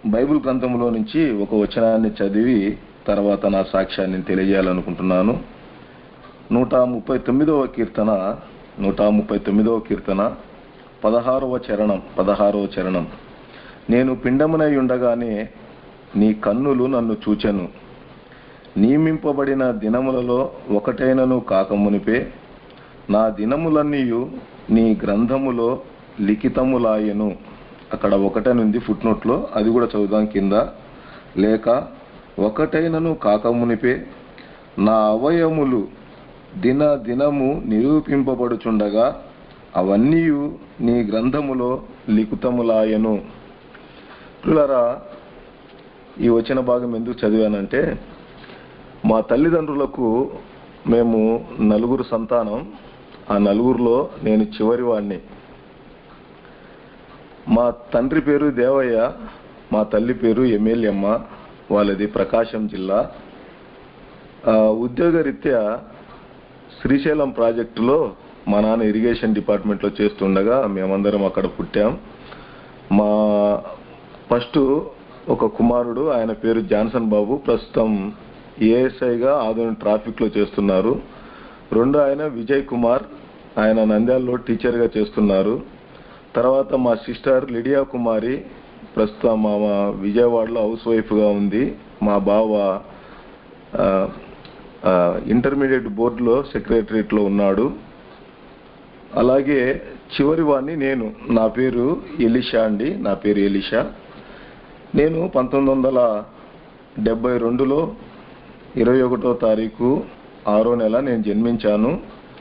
Bible గ్రంథంలో నుంచి ఒక వచనాన్ని చదివి తర్వాత నా సాక్ష్యాన్ని తెలియజేయాలనుకుంటున్నాను నూట ముప్పై తొమ్మిదవ కీర్తన నూట ముప్పై తొమ్మిదవ కీర్తన పదహారవ చరణం పదహారవ చరణం నేను పిండమునై ఉండగానే నీ కన్నులు నన్ను చూచెను నియమింపబడిన దినములలో ఒకటైనను కాకమునిపే నా దినములన్నీయు నీ గ్రంథములో లిఖితములాయెను అక్కడ ఒకటనుంది ఫుట్ నోట్లో అది కూడా చదువుదాం కింద లేక ఒకటైనను కాకమునిపే నా అవయములు దిన దినము నిరూపింపబడుచుండగా అవన్నీ నీ గ్రంథములో లిఖితములాయెను పిల్లరా ఈ వచ్చిన భాగం ఎందుకు చదివానంటే మా తల్లిదండ్రులకు మేము నలుగురు సంతానం ఆ నలుగురిలో నేను చివరి వాడిని మా తండ్రి పేరు దేవయ్య మా తల్లి పేరు ఎమ్మెల్యమ్మ వాళ్ళది ప్రకాశం జిల్లా ఆ, ఉద్యోగరీత్యా శ్రీశైలం ప్రాజెక్టులో మా నాన్న ఇరిగేషన్ డిపార్ట్మెంట్లో చేస్తుండగా మేమందరం అక్కడ పుట్టాం మా ఫస్ట్ ఒక కుమారుడు ఆయన పేరు జాన్సన్ బాబు ప్రస్తుతం ఏఎస్ఐగా ఆధునిక ట్రాఫిక్ లో చేస్తున్నారు రెండు ఆయన విజయ్ కుమార్ ఆయన నంద్యాలలో టీచర్గా చేస్తున్నారు తర్వాత మా సిస్టర్ లిడియా కుమారి ప్రస్తుతం మా మా విజయవాడలో హౌస్ వైఫ్గా ఉంది మా బావ ఆ, ఆ, ఇంటర్మీడియట్ బోర్డులో సెక్రటరియట్లో ఉన్నాడు అలాగే చివరి వాడిని నేను నా పేరు ఎలిషా అండి నా పేరు ఎలిషా నేను పంతొమ్మిది వందల డెబ్బై రెండులో ఇరవై ఒకటో తారీఖు ఆరో నెల నేను జన్మించాను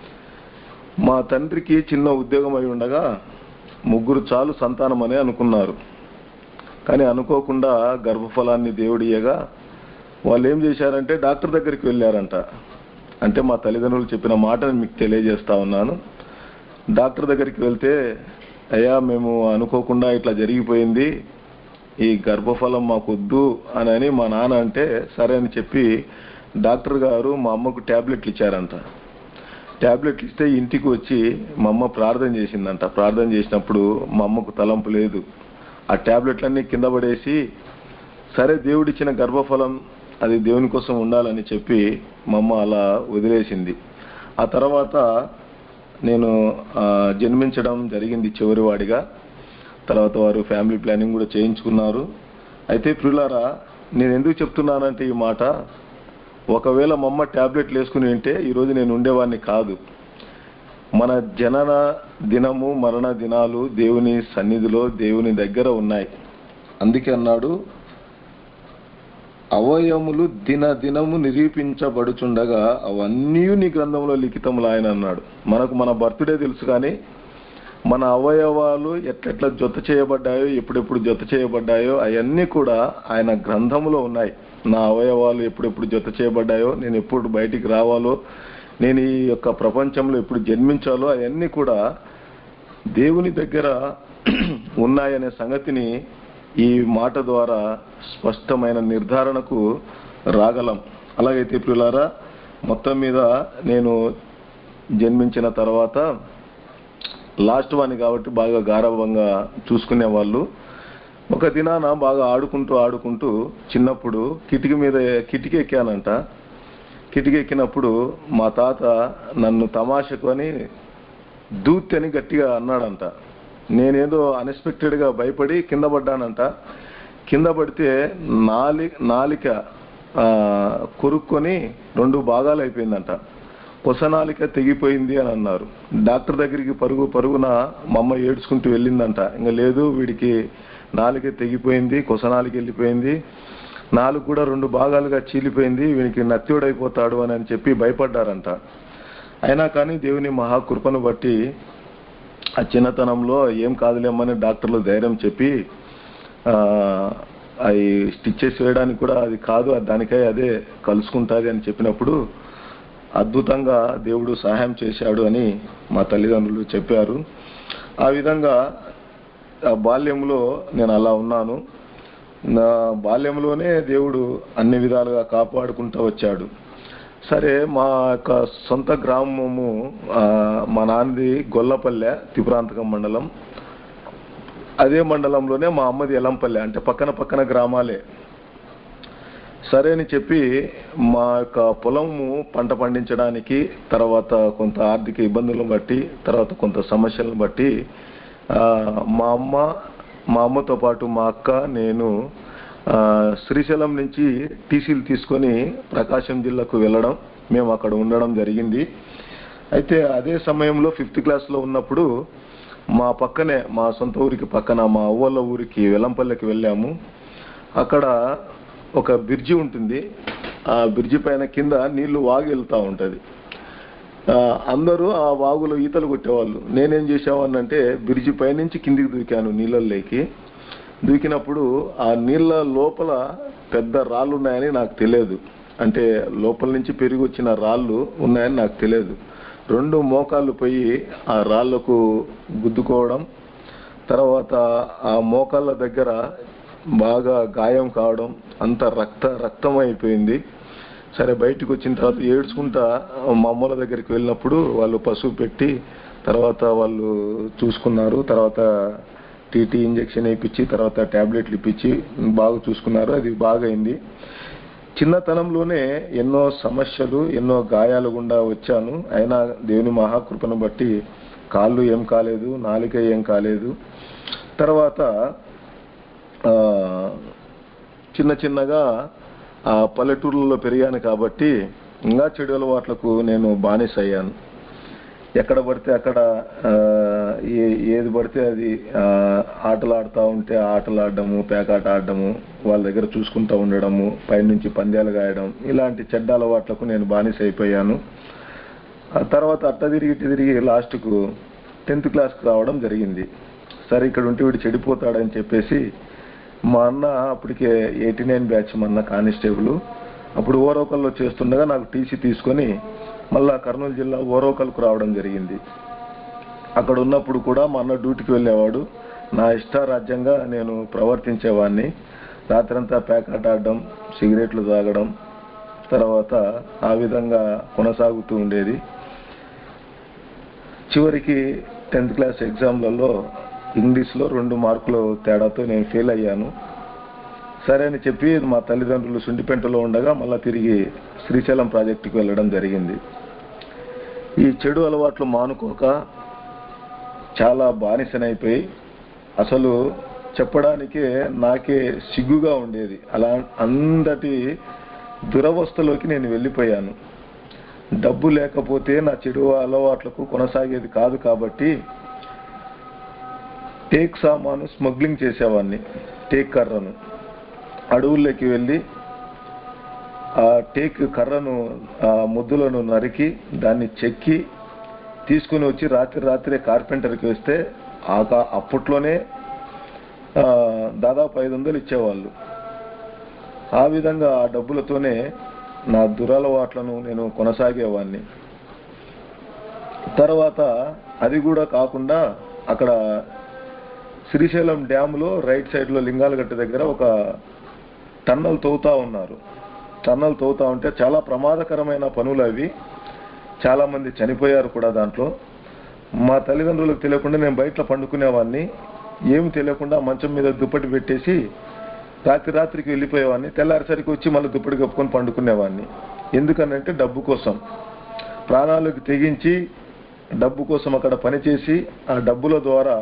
మా తండ్రికి చిన్న ఉద్యోగం అయి ఉండగా ముగ్గురు చాలు సంతానం అని అనుకున్నారు కానీ అనుకోకుండా గర్భఫలాన్ని దేవుడియగా వాళ్ళు ఏం చేశారంటే డాక్టర్ దగ్గరికి వెళ్ళారంట అంటే మా తల్లిదండ్రులు చెప్పిన మాటని మీకు తెలియజేస్తా ఉన్నాను డాక్టర్ దగ్గరికి వెళ్తే అయ్యా మేము అనుకోకుండా ఇట్లా జరిగిపోయింది ఈ గర్భఫలం మాకు వద్దు అని అని మా నాన్న అంటే సరే అని చెప్పి డాక్టర్ గారు మా అమ్మకు ట్యాబ్లెట్లు ఇచ్చారంట ట్యాబ్లెట్లు ఇస్తే ఇంటికి వచ్చి మా అమ్మ ప్రార్థన చేసిందంట ప్రార్థన చేసినప్పుడు మా అమ్మకు తలంపు లేదు ఆ ట్యాబ్లెట్లన్నీ కింద పడేసి సరే దేవుడిచ్చిన గర్భఫలం అది దేవుని కోసం ఉండాలని చెప్పి మా అమ్మ అలా వదిలేసింది ఆ తర్వాత నేను ఆ, జన్మించడం జరిగింది చివరివాడిగా తర్వాత వారు ఫ్యామిలీ ప్లానింగ్ కూడా చేయించుకున్నారు అయితే ప్రియులారా నేను ఎందుకు చెప్తున్నానంటే ఈ మాట ఒకవేళ మా అమ్మ ట్యాబ్లెట్లు వేసుకుని ఉంటే ఈరోజు నేను ఉండేవాడిని కాదు మన జనన దినము మరణ దినాలు దేవుని సన్నిధిలో దేవుని దగ్గర ఉన్నాయి అందుకే అన్నాడు అవయములు దిన దినము నిరూపించబడుచుండగా అవన్నీ నీ గ్రంథంలో లిఖితములు ఆయన అన్నాడు మనకు మన బర్త్డే తెలుసు కానీ మన అవయవాలు ఎట్లెట్లా జత చేయబడ్డాయో ఎప్పుడెప్పుడు జత చేయబడ్డాయో అవన్నీ కూడా ఆయన గ్రంథములో ఉన్నాయి నా అవయవాలు ఎప్పుడెప్పుడు జత చేయబడ్డాయో నేను ఎప్పుడు బయటికి రావాలో నేను ఈ యొక్క ప్రపంచంలో ఎప్పుడు జన్మించాలో అవన్నీ కూడా దేవుని దగ్గర ఉన్నాయనే సంగతిని ఈ మాట ద్వారా స్పష్టమైన నిర్ధారణకు రాగలం అలాగైతే ప్రియులారా మొత్తం మీద నేను జన్మించిన తర్వాత లాస్ట్ వాణి కాబట్టి బాగా గారవంగా చూసుకునే వాళ్ళు ఒక దినాన బాగా ఆడుకుంటూ ఆడుకుంటూ చిన్నప్పుడు కిటికీ మీద కిటికీ ఎక్కానంట కిటికీ ఎక్కినప్పుడు మా తాత నన్ను తమాషకు అని దూత్ అని గట్టిగా అన్నాడంట నేనేదో అన్ఎక్స్పెక్టెడ్ గా భయపడి కింద పడ్డానంట కింద పడితే నాలి నాలిక ఆ, కొరుక్కొని రెండు భాగాలు అయిపోయిందంట కొసనాలిక తెగిపోయింది అని అన్నారు డాక్టర్ దగ్గరికి పరుగు పరుగున మా అమ్మ ఏడ్చుకుంటూ వెళ్ళిందంట ఇంకా లేదు వీడికి నాలిక తెగిపోయింది కొసనాలిక వెళ్ళిపోయింది నాలుగు కూడా రెండు భాగాలుగా చీలిపోయింది వీనికి నత్యుడైపోతాడు అని అని చెప్పి భయపడ్డారంట అయినా కానీ దేవుని మహాకృపను బట్టి ఆ చిన్నతనంలో ఏం కాదులేమని డాక్టర్లు ధైర్యం చెప్పి ఆ, అవి స్టిచ్చెస్ వేయడానికి కూడా అది కాదు అది దానికై అదే కలుసుకుంటుంది అని చెప్పినప్పుడు అద్భుతంగా దేవుడు సహాయం చేశాడు అని మా తల్లిదండ్రులు చెప్పారు ఆ విధంగా ఆ బాల్యంలో నేను అలా ఉన్నాను నా బాల్యంలోనే దేవుడు అన్ని విధాలుగా కాపాడుకుంటూ వచ్చాడు సరే మా యొక్క సొంత గ్రామము ఆ, మా నాన్నది గొల్లపల్లె త్రిపురాంతకం మండలం అదే మండలంలోనే మా అమ్మది ఎలంపల్లి అంటే పక్కన పక్కన గ్రామాలే సరే అని చెప్పి మా యొక్క పొలము పంట పండించడానికి తర్వాత కొంత ఆర్థిక ఇబ్బందులను బట్టి తర్వాత కొంత సమస్యలను బట్టి ఆ, మా అమ్మ మా అమ్మతో పాటు మా అక్క నేను ఆ, శ్రీశైలం నుంచి టీసీలు తీసుకొని ప్రకాశం జిల్లాకు వెళ్ళడం మేము అక్కడ ఉండడం జరిగింది అయితే అదే సమయంలో ఫిఫ్త్ క్లాస్లో ఉన్నప్పుడు మా పక్కనే మా సొంత ఊరికి పక్కన మా అవ్వల ఊరికి వెల్లంపల్లికి వెళ్ళాము అక్కడ ఒక బ్రిడ్జి ఉంటుంది ఆ బ్రిడ్జి పైన కింద నీళ్లు వాగి వెళ్తూ ఉంటుంది ఆ, అందరూ ఆ వాగులో ఈతలు కొట్టేవాళ్ళు నేనేం చేసేవాడినంటే బ్రిడ్జి పైనుంచి కిందికి దూకాను నీళ్ళల్లోకి దూకినప్పుడు ఆ నీళ్ళ లోపల పెద్ద రాళ్ళు ఉన్నాయని నాకు తెలియదు అంటే లోపల నుంచి పెరిగి వచ్చిన రాళ్ళు ఉన్నాయని నాకు తెలియదు రెండు మోకాళ్ళు పోయి ఆ రాళ్లకు గుద్దుకోవడం తర్వాత ఆ మోకాళ్ళ దగ్గర బాగా గాయం కావడం అంత రక్త రక్తం అయిపోయింది సరే బయటకు వచ్చిన తర్వాత ఏడ్చుకుంటా మా అమ్మల దగ్గరికి వెళ్ళినప్పుడు వాళ్ళు పసుపు పెట్టి తర్వాత వాళ్ళు చూసుకున్నారు తర్వాత టీటీ ఇంజెక్షన్ వేయించి తర్వాత టాబ్లెట్లు ఇప్పించి బాగా చూసుకున్నారు అది బాగా అయింది చిన్నతనంలోనే ఎన్నో సమస్యలు ఎన్నో గాయాలు గుండా వచ్చాను అయినా దేవుని మహాకృపను బట్టి కాళ్ళు ఏం కాలేదు నాలిక ఏం కాలేదు తర్వాత ఆ, చిన్న చిన్నగా ఆ పల్లెటూర్లలో పెరిగాను కాబట్టి ఇంకా చెడు అలవాట్లకు నేను బానిస అయ్యాను ఎక్కడ పడితే అక్కడ ఆ, ఏ- ఏది పడితే అది ఆ, ఆటలు ఆడుతూ ఉంటే ఆ ఆటలు ఆడడము పేకాట ఆడడము వాళ్ళ దగ్గర చూసుకుంటూ ఉండడము పైనుంచి పందాలు గాయడం ఇలాంటి చెడ్డ అలవాట్లకు నేను బానిస అయిపోయాను ఆ తర్వాత అట్ట తిరిగి ఇటు తిరిగి లాస్ట్కు టెన్త్ క్లాస్కి రావడం జరిగింది సరే ఇక్కడ ఉంటే వీడు చెడిపోతాడని చెప్పేసి మా అన్న అప్పటికే ఎయిటీ నైన్ బ్యాచ్ మా అన్న కానిస్టేబుల్ అప్పుడు ఓరోకల్లో చేస్తుండగా నాకు టీసీ తీసుకొని మళ్ళా కర్నూలు జిల్లా ఓరోకల్కు రావడం జరిగింది అక్కడ ఉన్నప్పుడు కూడా మా అన్న డ్యూటీకి వెళ్ళేవాడు నా ఇష్టారాజ్యంగా నేను ప్రవర్తించేవాడిని రాత్రంతా ప్యాకెట్ ఆడడం సిగరెట్లు తాగడం తర్వాత ఆ విధంగా కొనసాగుతూ ఉండేది చివరికి టెన్త్ క్లాస్ ఎగ్జామ్లలో ఇంగ్లీష్లో రెండు మార్కులు తేడాతో నేను ఫెయిల్ అయ్యాను సరే అని చెప్పి మా తల్లిదండ్రులు సుండిపెంటలో ఉండగా మళ్ళీ తిరిగి శ్రీశైలం ప్రాజెక్టుకి వెళ్ళడం జరిగింది ఈ చెడు అలవాట్లు మానుకోక చాలా బానిసనైపోయి అసలు చెప్పడానికే నాకే సిగ్గుగా ఉండేది అలా అంతటి దురవస్థలోకి నేను వెళ్ళిపోయాను డబ్బు లేకపోతే నా చెడు అలవాట్లకు కొనసాగేది కాదు కాబట్టి టేక్ సామాను స్మగ్లింగ్ చేసేవాడిని టేక్ కర్రను అడవుల్లోకి వెళ్ళి ఆ టేక్ కర్రను ఆ ముద్దులను నరికి దాన్ని చెక్కి తీసుకుని వచ్చి రాత్రి రాత్రే కార్పెంటర్కి వేస్తే ఆ కా- అప్పట్లోనే ఆ, దాదాపు ఐదు వందలు ఇచ్చేవాళ్ళు ఆ విధంగా ఆ డబ్బులతోనే నా దురలవాట్లను నేను కొనసాగేవాడిని తర్వాత అది కూడా కాకుండా అక్కడ శ్రీశైలం డ్యాములో రైట్ సైడ్లో లింగాలగట్ట దగ్గర ఒక టన్నల్ తవ్వుతా ఉన్నారు టన్నల్ తవ్వుతా ఉంటే చాలా ప్రమాదకరమైన పనులు అవి చాలా మంది చనిపోయారు కూడా దాంట్లో మా తల్లిదండ్రులకు తెలియకుండా నేను బయట పండుకునేవాడిని ఏమి తెలియకుండా మంచం మీద దుప్పటి పెట్టేసి రాత్రి రాత్రికి వెళ్ళిపోయేవాడిని తెల్లారిసరికి వచ్చి మళ్ళీ దుప్పటి కప్పుకొని పండుకునేవాడిని ఎందుకనంటే డబ్బు కోసం ప్రాణాలకు తెగించి డబ్బు కోసం అక్కడ పనిచేసి ఆ డబ్బుల ద్వారా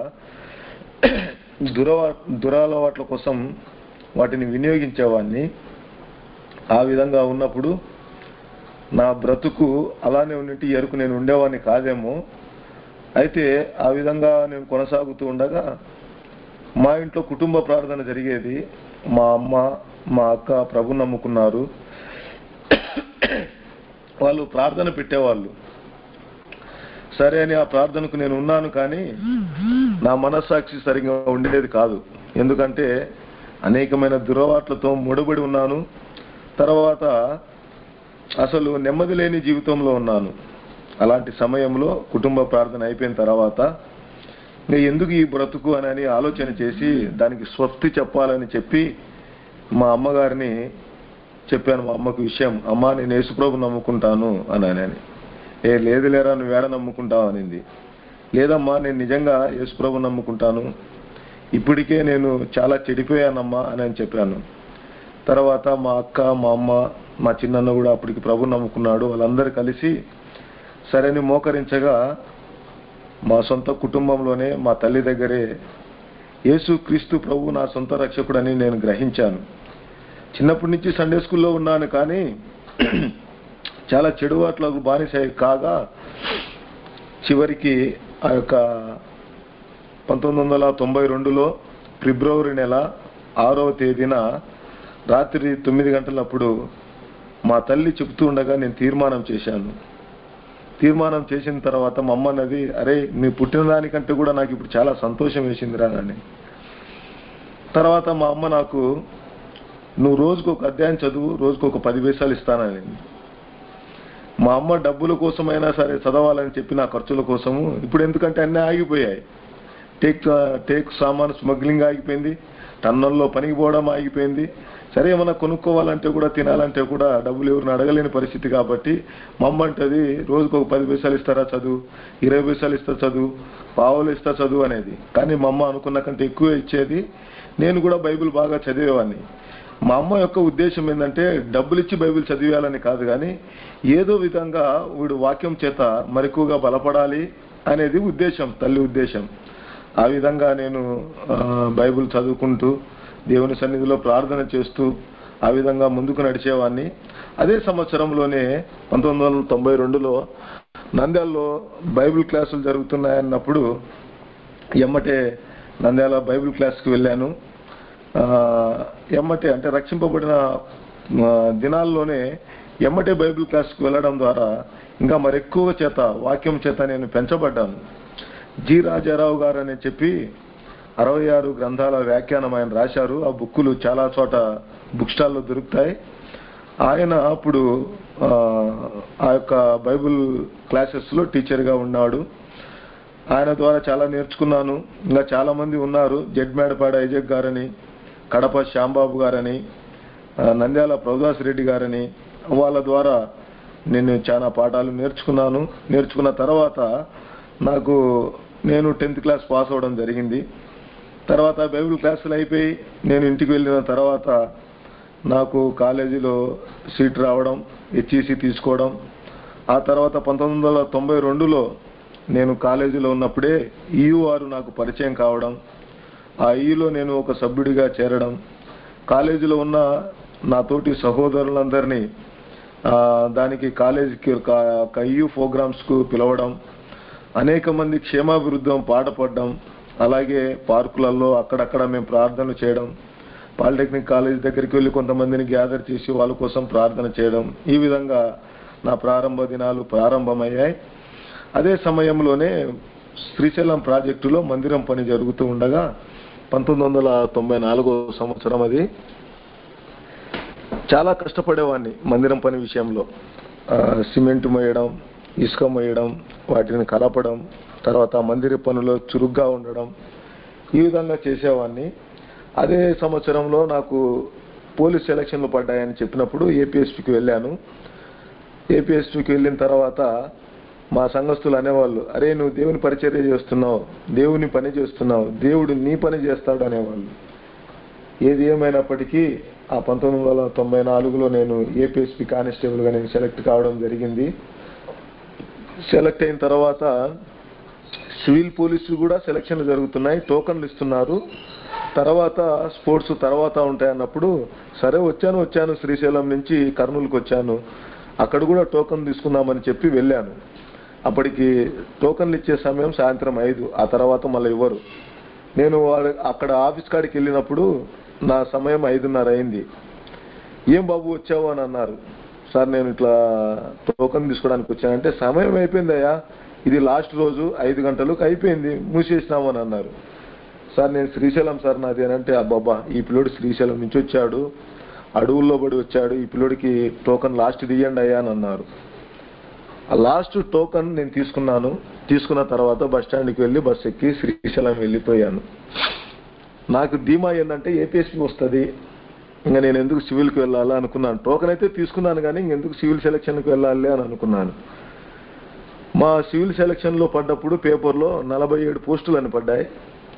దురవ దురలవాట్ల కోసం వాటిని వినియోగించేవాడిని ఆ విధంగా ఉన్నప్పుడు నా బ్రతుకు అలానే ఉన్నట్టు ఎరుకు నేను ఉండేవాడిని కాదేమో అయితే ఆ విధంగా నేను కొనసాగుతూ ఉండగా మా ఇంట్లో కుటుంబ ప్రార్థన జరిగేది మా అమ్మ మా అక్క ప్రభు నమ్ముకున్నారు వాళ్ళు ప్రార్థన పెట్టేవాళ్ళు సరే అని ఆ ప్రార్థనకు నేను ఉన్నాను కానీ నా మనస్సాక్షి సరిగా ఉండేది కాదు ఎందుకంటే అనేకమైన దురవాట్లతో ముడిపడి ఉన్నాను తర్వాత అసలు నెమ్మది లేని జీవితంలో ఉన్నాను అలాంటి సమయంలో కుటుంబ ప్రార్థన అయిపోయిన తర్వాత ఇంకా ఎందుకు ఈ బ్రతుకు అని ఆలోచన చేసి దానికి స్వస్తి చెప్పాలని చెప్పి మా అమ్మగారిని చెప్పాను మా అమ్మకు విషయం అమ్మ నేను యేసుప్రభు నమ్ముకుంటాను అని అని ఏ లేదు లేరా నువ్వు ఏడ నమ్ముకుంటావు అనింది లేదమ్మా నేను నిజంగా యేసుప్రభు నమ్ముకుంటాను ఇప్పటికే నేను చాలా చెడిపోయానమ్మా అని అని చెప్పాను తర్వాత మా అక్క మా అమ్మ మా చిన్నన్న కూడా అప్పటికి ప్రభు నమ్ముకున్నాడు వాళ్ళందరూ కలిసి సరేని మోకరించగా మా సొంత కుటుంబంలోనే మా తల్లి దగ్గరే యేసు క్రీస్తు ప్రభు నా సొంత రక్షకుడని నేను గ్రహించాను చిన్నప్పటి నుంచి సండే స్కూల్లో ఉన్నాను కానీ చాలా చెడువాట్లకు బానిస కాగా చివరికి ఆ యొక్క పంతొమ్మిది వందల తొంభై రెండులో ఫిబ్రవరి నెల ఆరవ తేదీన రాత్రి తొమ్మిది గంటలప్పుడు మా తల్లి చెబుతూ ఉండగా నేను తీర్మానం చేశాను తీర్మానం చేసిన తర్వాత మా అమ్మ అన్నది అరే నీ పుట్టిన దానికంటే కూడా నాకు ఇప్పుడు చాలా సంతోషం వేసిందిరా అని తర్వాత మా అమ్మ నాకు నువ్వు రోజుకు ఒక అధ్యాయం చదువు రోజుకు ఒక పది పైసలు ఇస్తానని మా అమ్మ డబ్బుల కోసమైనా సరే చదవాలని చెప్పి నా ఖర్చుల కోసము ఇప్పుడు ఎందుకంటే అన్నీ ఆగిపోయాయి టేక్ టేక్ సామాన్ స్మగ్లింగ్ ఆగిపోయింది టన్నుల్లో పనికి పోవడం ఆగిపోయింది సరే ఏమన్నా కొనుక్కోవాలంటే కూడా తినాలంటే కూడా డబ్బులు ఎవరిని అడగలేని పరిస్థితి కాబట్టి మా అమ్మ అంటది రోజుకు ఒక పది పైసలు ఇస్తారా చదువు ఇరవై పైసలు ఇస్తా చదువు పావులు ఇస్తా చదువు అనేది కానీ మా అమ్మ అనుకున్న కంటే ఎక్కువ ఇచ్చేది నేను కూడా బైబిల్ బాగా చదివేవాడిని మా అమ్మ యొక్క ఉద్దేశం ఏంటంటే డబ్బులు ఇచ్చి బైబిల్ చదివేయాలని కాదు కానీ ఏదో విధంగా వీడు వాక్యం చేత మరెక్కువగా బలపడాలి అనేది ఉద్దేశం తల్లి ఉద్దేశం ఆ విధంగా నేను ఆ, బైబిల్ చదువుకుంటూ దేవుని సన్నిధిలో ప్రార్థన చేస్తూ ఆ విధంగా ముందుకు నడిచేవాడిని అదే సంవత్సరంలోనే పంతొమ్మిది వందల తొంభై రెండులో నంద్యాలలో బైబిల్ క్లాసులు జరుగుతున్నాయన్నప్పుడు ఎమ్మటే నంద్యాల బైబిల్ క్లాస్కి వెళ్ళాను ఆ, ఎమ్మటే అంటే రక్షింపబడిన ఆ, దినాల్లోనే ఎమ్మటే బైబిల్ క్లాస్కి వెళ్ళడం ద్వారా ఇంకా మరెక్కువ చేత వాక్యం చేత నేను పెంచబడ్డాను జి రాజారావు గారు అని చెప్పి అరవై ఆరు గ్రంథాల వ్యాఖ్యానం ఆయన రాశారు ఆ బుక్కులు చాలా చోట బుక్ స్టాల్లో దొరుకుతాయి ఆయన అప్పుడు ఆ, ఆ యొక్క బైబిల్ క్లాసెస్లో టీచర్గా ఉన్నాడు ఆయన ద్వారా చాలా నేర్చుకున్నాను ఇంకా చాలా మంది ఉన్నారు జడ్మేడపాడ ఐజక్ గారని కడప శ్యాంబాబు గారని ఆ, నంద్యాల ప్రభుదాస్ రెడ్డి గారని వాళ్ళ ద్వారా నేను చాలా పాఠాలు నేర్చుకున్నాను నేర్చుకున్న తర్వాత నాకు నేను టెన్త్ క్లాస్ పాస్ అవ్వడం జరిగింది తర్వాత బైబిల్ క్లాసులు అయిపోయి నేను ఇంటికి వెళ్ళిన తర్వాత నాకు కాలేజీలో సీట్ రావడం హెచ్ఈసి తీసుకోవడం ఆ తర్వాత పంతొమ్మిది వందల తొంభై రెండులో నేను కాలేజీలో ఉన్నప్పుడే ఈయుఆర్ నాకు పరిచయం కావడం ఆ ఈలో నేను ఒక సభ్యుడిగా చేరడం కాలేజీలో ఉన్న నా తోటి సహోదరులందరినీ ఆ, దానికి కాలేజీకి ఒక ఈయూ ప్రోగ్రామ్స్కు పిలవడం అనేక మంది క్షేమాభివృద్ధం పాటపడడం అలాగే పార్కులలో అక్కడక్కడ మేము ప్రార్థనలు చేయడం పాలిటెక్నిక్ కాలేజ్ దగ్గరికి వెళ్ళి కొంతమందిని గ్యాదర్ చేసి వాళ్ళ కోసం ప్రార్థన చేయడం ఈ విధంగా నా ప్రారంభ దినాలు ప్రారంభమయ్యాయి అదే సమయంలోనే శ్రీశైలం ప్రాజెక్టులో మందిరం పని జరుగుతూ ఉండగా పంతొమ్మిది వందల తొంభై నాలుగో సంవత్సరం అది చాలా కష్టపడేవాడిని మందిరం పని విషయంలో ఆ, సిమెంట్ మోయడం ఇసుక మోయడం వాటిని కలపడం తర్వాత మందిర పనులో చురుగ్గా ఉండడం ఈ విధంగా చేసేవాడిని అదే సంవత్సరంలో నాకు పోలీస్ సెలక్షన్లు పడ్డాయని చెప్పినప్పుడు ఏపీఎస్పీకి వెళ్ళాను ఏపీఎస్పీకి వెళ్ళిన తర్వాత మా సంఘస్థులు అనేవాళ్ళు అరే నువ్వు దేవుని పరిచర్య చేస్తున్నావు దేవుని పని చేస్తున్నావు దేవుడు నీ పని చేస్తాడు అనేవాళ్ళు ఏది ఏమైనప్పటికీ ఆ పంతొమ్మిది వందల తొంభై నాలుగులో నేను ఏపీఎస్పీ కానిస్టేబుల్గా నేను సెలెక్ట్ కావడం జరిగింది సెలెక్ట్ అయిన తర్వాత సివిల్ పోలీసులు కూడా సెలక్షన్లు జరుగుతున్నాయి టోకన్లు ఇస్తున్నారు తర్వాత స్పోర్ట్స్ తర్వాత ఉంటాయి అన్నప్పుడు సరే వచ్చాను వచ్చాను శ్రీశైలం నుంచి కర్నూలుకి వచ్చాను అక్కడ కూడా టోకన్ తీసుకుందామని చెప్పి వెళ్ళాను అప్పటికి టోకన్లు ఇచ్చే సమయం సాయంత్రం ఐదు ఆ తర్వాత మళ్ళీ ఇవ్వరు నేను వాడు అక్కడ ఆఫీస్ కాడికి వెళ్ళినప్పుడు నా సమయం ఐదున్నర అయింది ఏం బాబు వచ్చావు అని అన్నారు సార్ నేను ఇట్లా టోకన్ తీసుకోవడానికి వచ్చానంటే సమయం అయిపోయిందయ్యా ఇది లాస్ట్ రోజు ఐదు గంటలకు అయిపోయింది మూసేసినామని అన్నారు సార్ నేను శ్రీశైలం సార్ నాది అని అంటే అబ్బాబా ఈ పిల్లోడు శ్రీశైలం నుంచి వచ్చాడు అడవుల్లో పడి వచ్చాడు ఈ పిల్లోడికి టోకన్ లాస్ట్ తీయండి అయ్యా అని అన్నారు ఆ లాస్ట్ టోకన్ నేను తీసుకున్నాను తీసుకున్న తర్వాత బస్ స్టాండ్కి వెళ్ళి బస్ ఎక్కి శ్రీశైలం వెళ్ళిపోయాను నాకు ధీమా ఏంటంటే ఏపీఎస్పీ వస్తుంది ఇంకా నేను ఎందుకు సివిల్కి వెళ్ళాలా అనుకున్నాను టోకన్ అయితే తీసుకున్నాను కానీ ఇంకెందుకు సివిల్ సెలక్షన్కి వెళ్ళాలి అని అనుకున్నాను మా సివిల్ సెలక్షన్లో పడ్డప్పుడు పేపర్లో నలభై ఏడు పోస్టులు అని పడ్డాయి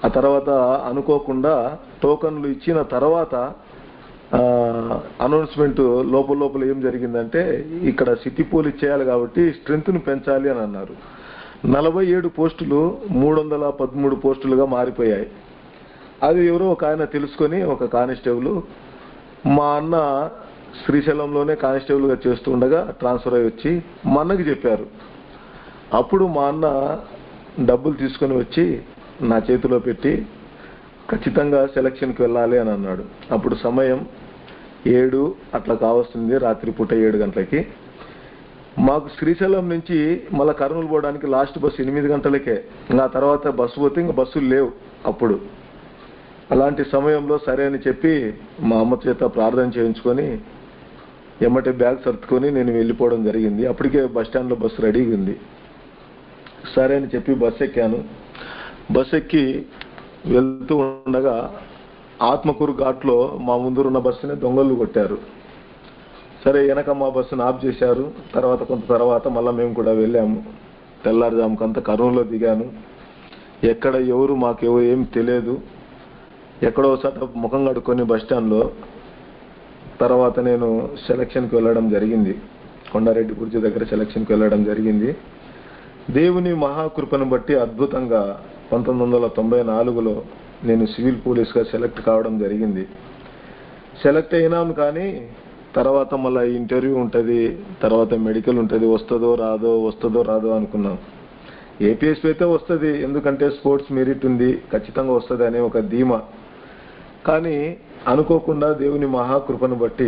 ఆ తర్వాత అనుకోకుండా టోకన్లు ఇచ్చిన తర్వాత అనౌన్స్మెంట్ లోపల లోపల ఏం జరిగిందంటే ఇక్కడ సిటీ పోలీస్ చేయాలి కాబట్టి స్ట్రెంగ్త్ను పెంచాలి అని అన్నారు నలభై ఏడు పోస్టులు మూడు వందల పదమూడు పోస్టులుగా మారిపోయాయి అది ఎవరో ఒక ఆయన తెలుసుకొని ఒక కానిస్టేబుల్ మా అన్న శ్రీశైలంలోనే కానిస్టేబుల్గా చేస్తూ ఉండగా ట్రాన్స్ఫర్ అయ్యి వచ్చి మా అన్నకి చెప్పారు అప్పుడు మా అన్న డబ్బులు తీసుకొని వచ్చి నా చేతిలో పెట్టి ఖచ్చితంగా సెలక్షన్కి వెళ్ళాలి అని అన్నాడు అప్పుడు సమయం ఏడు అట్లా కావస్తుంది రాత్రి పూట ఏడు గంటలకి మాకు శ్రీశైలం నుంచి మళ్ళీ కర్నూలు పోవడానికి లాస్ట్ బస్సు ఎనిమిది గంటలకే ఇంకా తర్వాత బస్సు పోతే ఇంకా బస్సులు లేవు అప్పుడు అలాంటి సమయంలో సరే అని చెప్పి మా అమ్మ చేత ప్రార్థన చేయించుకొని ఎమ్మటే బ్యాగ్ సర్దుకొని నేను వెళ్ళిపోవడం జరిగింది అప్పటికే బస్ స్టాండ్లో బస్సు రెడీగా ఉంది సరే అని చెప్పి బస్ ఎక్కాను బస్ ఎక్కి వెళ్తూ ఉండగా ఆత్మకూరు ఘాట్లో మా ముందురున్న బస్సుని దొంగలు కొట్టారు సరే వెనక మా బస్సును ఆఫ్ చేశారు తర్వాత కొంత తర్వాత మళ్ళీ మేము కూడా వెళ్ళాము తెల్లారుజాముకంతా కర్నూలులో దిగాను ఎక్కడ ఎవరు మాకు ఎవరు ఏం తెలియదు ఎక్కడో చోట ముఖం కడుక్కొని బస్ స్టాండ్లో తర్వాత నేను సెలక్షన్కి వెళ్ళడం జరిగింది కొండారెడ్డి గురించి దగ్గర సెలక్షన్కి వెళ్ళడం జరిగింది దేవుని మహాకృపను బట్టి అద్భుతంగా పంతొమ్మిది వందల తొంభై నాలుగులో నేను సివిల్ పోలీస్గా సెలెక్ట్ కావడం జరిగింది సెలెక్ట్ అయినాను కానీ తర్వాత మళ్ళీ ఇంటర్వ్యూ ఉంటుంది తర్వాత మెడికల్ ఉంటుంది వస్తుందో రాదో వస్తుందో రాదో అనుకున్నాం ఏపీఎస్పీ అయితే వస్తుంది ఎందుకంటే స్పోర్ట్స్ మెరిట్ ఉంది ఖచ్చితంగా వస్తుంది అనే ఒక ధీమా కానీ అనుకోకుండా దేవుని మహాకృపను బట్టి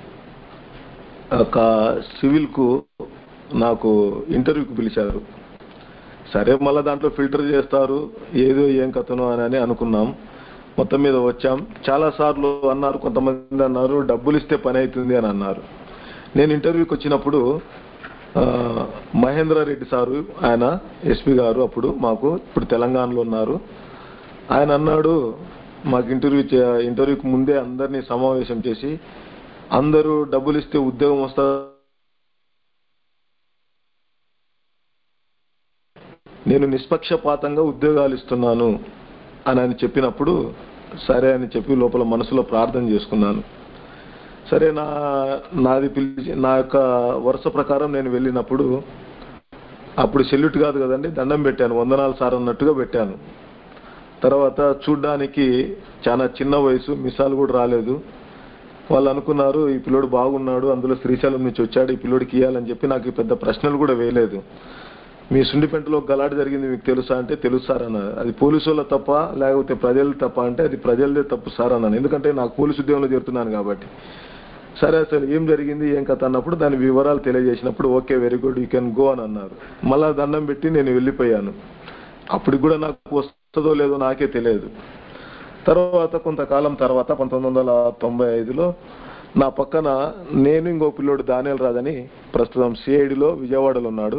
ఒక సివిల్కు నాకు ఇంటర్వ్యూకి పిలిచారు సరే మళ్ళీ దాంట్లో ఫిల్టర్ చేస్తారు ఏదో ఏం కథనో అని అని అనుకున్నాం మొత్తం మీద వచ్చాం చాలా సార్లు అన్నారు కొంతమంది అన్నారు డబ్బులు ఇస్తే పని అవుతుంది అని అన్నారు నేను ఇంటర్వ్యూకి వచ్చినప్పుడు ఆ, మహేంద్ర రెడ్డి సారు ఆయన ఎస్పీ గారు అప్పుడు మాకు ఇప్పుడు తెలంగాణలో ఉన్నారు ఆయన అన్నాడు మాకు ఇంటర్వ్యూ చే- ఇంటర్వ్యూకి ముందే అందరినీ సమావేశం చేసి అందరూ డబ్బులు ఇస్తే ఉద్యోగం వస్తా నేను నిష్పక్షపాతంగా ఉద్యోగాలు ఇస్తున్నాను అని అని చెప్పినప్పుడు సరే అని చెప్పి లోపల మనసులో ప్రార్థన చేసుకున్నాను సరే నా నాది పిలిచి నా యొక్క వరుస ప్రకారం నేను వెళ్ళినప్పుడు అప్పుడు సెల్యూట్ కాదు కదండి దండం పెట్టాను వందనాలు సార్ అన్నట్టుగా పెట్టాను తర్వాత చూడ్డానికి చాలా చిన్న వయసు మిసాలు కూడా రాలేదు వాళ్ళు అనుకున్నారు ఈ పిల్లోడు బాగున్నాడు అందులో శ్రీశైలం నుంచి వచ్చాడు ఈ పిల్లోడికి ఇవ్వాలని చెప్పి నాకు ఈ పెద్ద ప్రశ్నలు కూడా వేయలేదు మీ సుండిపెంటలో గలాట జరిగింది మీకు తెలుసా అంటే తెలుసు సార్ అన్నారు అది పోలీసు వాళ్ళ తప్ప లేకపోతే ప్రజలు తప్ప అంటే అది ప్రజలదే తప్పు సార్ అన్నాను ఎందుకంటే నాకు పోలీసు ఉద్యోగంలో చేరుతున్నాను కాబట్టి సరే అసలు ఏం జరిగింది ఏం కథ అన్నప్పుడు దాని వివరాలు తెలియజేసినప్పుడు okay very good you can go అని అన్నారు మళ్ళా దండం పెట్టి నేను వెళ్ళిపోయాను అప్పటికి కూడా నాకు వస్తుందో లేదో నాకే తెలియదు తర్వాత కొంతకాలం తర్వాత పంతొమ్మిది వందల తొంభై ఐదులో నా పక్కన నేను ఇంకో పిల్లోడు దానియల్ రాజని ప్రస్తుతం సిఐడిలో విజయవాడలో ఉన్నాడు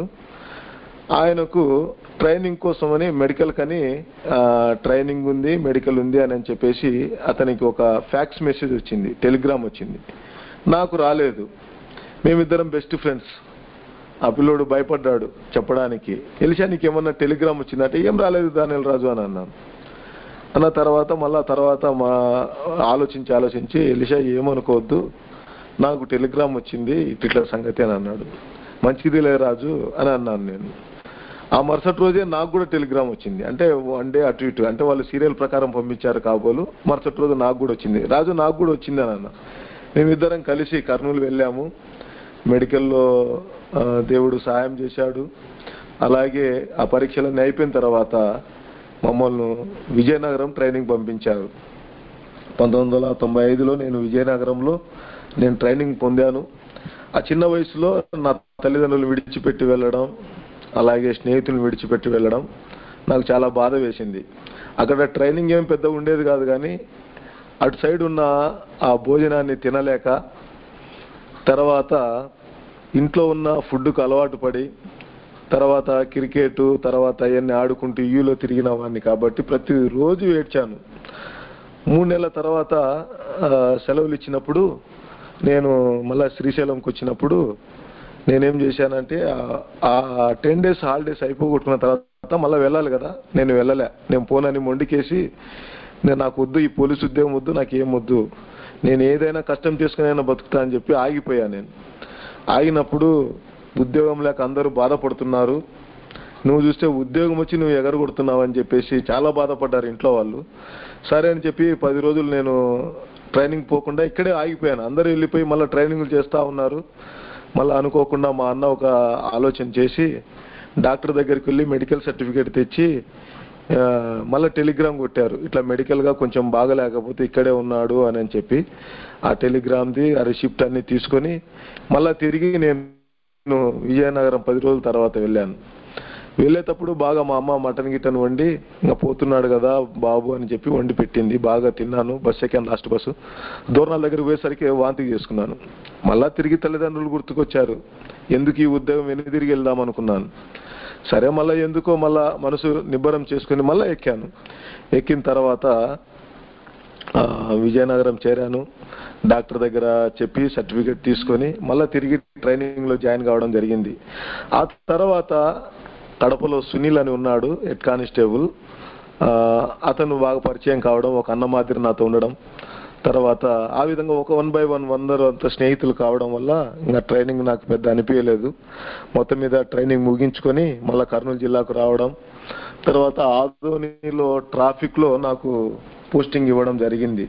ఆయనకు ట్రైనింగ్ కోసమని మెడికల్ కని ఆ, ట్రైనింగ్ ఉంది మెడికల్ ఉంది అని అని చెప్పేసి అతనికి ఒక ఫ్యాక్స్ మెసేజ్ వచ్చింది టెలిగ్రామ్ వచ్చింది నాకు రాలేదు మేమిద్దరం బెస్ట్ ఫ్రెండ్స్ ఆ పిల్లోడు భయపడ్డాడు చెప్పడానికి ఎలిషా నీకు ఏమన్నా టెలిగ్రామ్ వచ్చిందంటే ఏం రాలేదు దానియల్ రాజు అని అన్నాను అన్న తర్వాత మళ్ళా తర్వాత మా ఆలోచించి ఆలోచించి ఎలిషా ఏమనుకోవద్దు నాకు టెలిగ్రామ్ వచ్చింది ఇట్లా సంగతి అని అన్నాడు మంచిదిలే రాజు అని అన్నాను నేను ఆ మరుసటి రోజే నాకు కూడా టెలిగ్రామ్ వచ్చింది అంటే వన్ డే అటు ఇటు అంటే వాళ్ళు సీరియల్ ప్రకారం పంపించారు కాబోలు మరుసటి రోజు నాకు కూడా వచ్చింది రాజు నాకు కూడా వచ్చింది అని అన్న మేమిద్దరం కలిసి కర్నూలు వెళ్ళాము మెడికల్లో ఆ, దేవుడు సాయం చేశాడు అలాగే ఆ పరీక్షలన్నీ అయిపోయిన తర్వాత మమ్మల్ని విజయనగరం ట్రైనింగ్ పంపించారు పంతొమ్మిది వందల తొంభై ఐదులో నేను విజయనగరంలో నేను ట్రైనింగ్ పొందాను ఆ చిన్న వయసులో నా తల్లిదండ్రులు విడిచిపెట్టి వెళ్ళడం అలాగే స్నేహితులను విడిచిపెట్టి వెళ్ళడం నాకు చాలా బాధ వేసింది అక్కడ ట్రైనింగ్ ఏం పెద్ద ఉండేది కాదు కానీ అటు సైడ్ ఉన్న ఆ భోజనాన్ని తినలేక తర్వాత ఇంట్లో ఉన్న ఫుడ్కు అలవాటు పడి తర్వాత క్రికెట్ తర్వాత అవన్నీ ఆడుకుంటూ యూలో తిరిగిన వాడిని కాబట్టి ప్రతిరోజు ఏడ్చాను మూడు నెలల తర్వాత ఆ, సెలవులు ఇచ్చినప్పుడు నేను మళ్ళా శ్రీశైలంకి వచ్చినప్పుడు నేనేం చేశానంటే ఆ- ఆ టెన్ డేస్ హాలిడేస్ అయిపోగొట్టుకున్న తర్వాత మళ్ళీ వెళ్ళాలి కదా నేను వెళ్ళలే నేను పోనని మొండికేసి నేను నాకు వద్దు ఈ పోలీసు ఉద్యోగం వద్దు నాకు ఏం వద్దు నేను ఏదైనా కష్టం చేసుకునైనా బతుకుతా అని చెప్పి ఆగిపోయా నేను ఆగినప్పుడు ఉద్యోగం లేక అందరూ బాధపడుతున్నారు నువ్వు చూస్తే ఉద్యోగం వచ్చి నువ్వు ఎగరగొడుతున్నావు అని చెప్పేసి చాలా బాధపడ్డారు ఇంట్లో వాళ్ళు సరే అని చెప్పి పది రోజులు నేను ట్రైనింగ్ పోకుండా ఇక్కడే ఆగిపోయాను అందరూ వెళ్ళిపోయి మళ్ళీ ట్రైనింగ్లు చేస్తూ ఉన్నారు మళ్ళీ అనుకోకుండా మా అన్న ఒక ఆలోచన చేసి డాక్టర్ దగ్గరికి వెళ్ళి మెడికల్ సర్టిఫికేట్ తెచ్చి ఆ, మళ్ళీ టెలిగ్రామ్ కొట్టారు ఇట్లా మెడికల్గా కొంచెం బాగలేకపోతే ఇక్కడే ఉన్నాడు అని అని చెప్పి ఆ టెలిగ్రామ్ది ఆ రిసిప్ట్ అన్ని తీసుకొని మళ్ళీ తిరిగి నేను విజయనగరం పది రోజుల తర్వాత వెళ్ళాను వెళ్ళేటప్పుడు బాగా మా అమ్మ మటన్ గిటన్ వండి ఇంకా పోతున్నాడు కదా బాబు అని చెప్పి వండి పెట్టింది బాగా తిన్నాను బస్ ఎక్కాను లాస్ట్ బస్సు దూరణాల దగ్గరికి పోయేసరికి వాంతి చేసుకున్నాను మళ్ళా తిరిగి తల్లిదండ్రులు గుర్తుకొచ్చారు ఎందుకు ఈ ఉద్యోగం వెనుక తిరిగి వెళ్దాం అనుకున్నాను సరే మళ్ళీ ఎందుకో మళ్ళా మనసు నిబ్బరం చేసుకుని మళ్ళీ ఎక్కాను ఎక్కిన తర్వాత ఆ, విజయనగరం చేరాను డాక్టర్ దగ్గర చెప్పి సర్టిఫికేట్ తీసుకొని మళ్ళీ తిరిగి ట్రైనింగ్ లో జాయిన్ కావడం జరిగింది ఆ తర్వాత కడపలో సునీల్ అని ఉన్నాడు హెడ్ కానిస్టేబుల్ ఆ, అతను బాగా పరిచయం కావడం ఒక అన్న మాదిరి నాతో ఉండడం తర్వాత ఆ విధంగా ఒక వన్ బై వన్ వందరు అంత స్నేహితులు కావడం వల్ల ఇంకా ట్రైనింగ్ నాకు పెద్ద అనిపించలేదు మొత్తం మీద ట్రైనింగ్ ముగించుకొని మళ్ళీ కర్నూలు జిల్లాకు రావడం తర్వాత ఆదోనిలో ట్రాఫిక్ లో నాకు పోస్టింగ్ ఇవ్వడం జరిగింది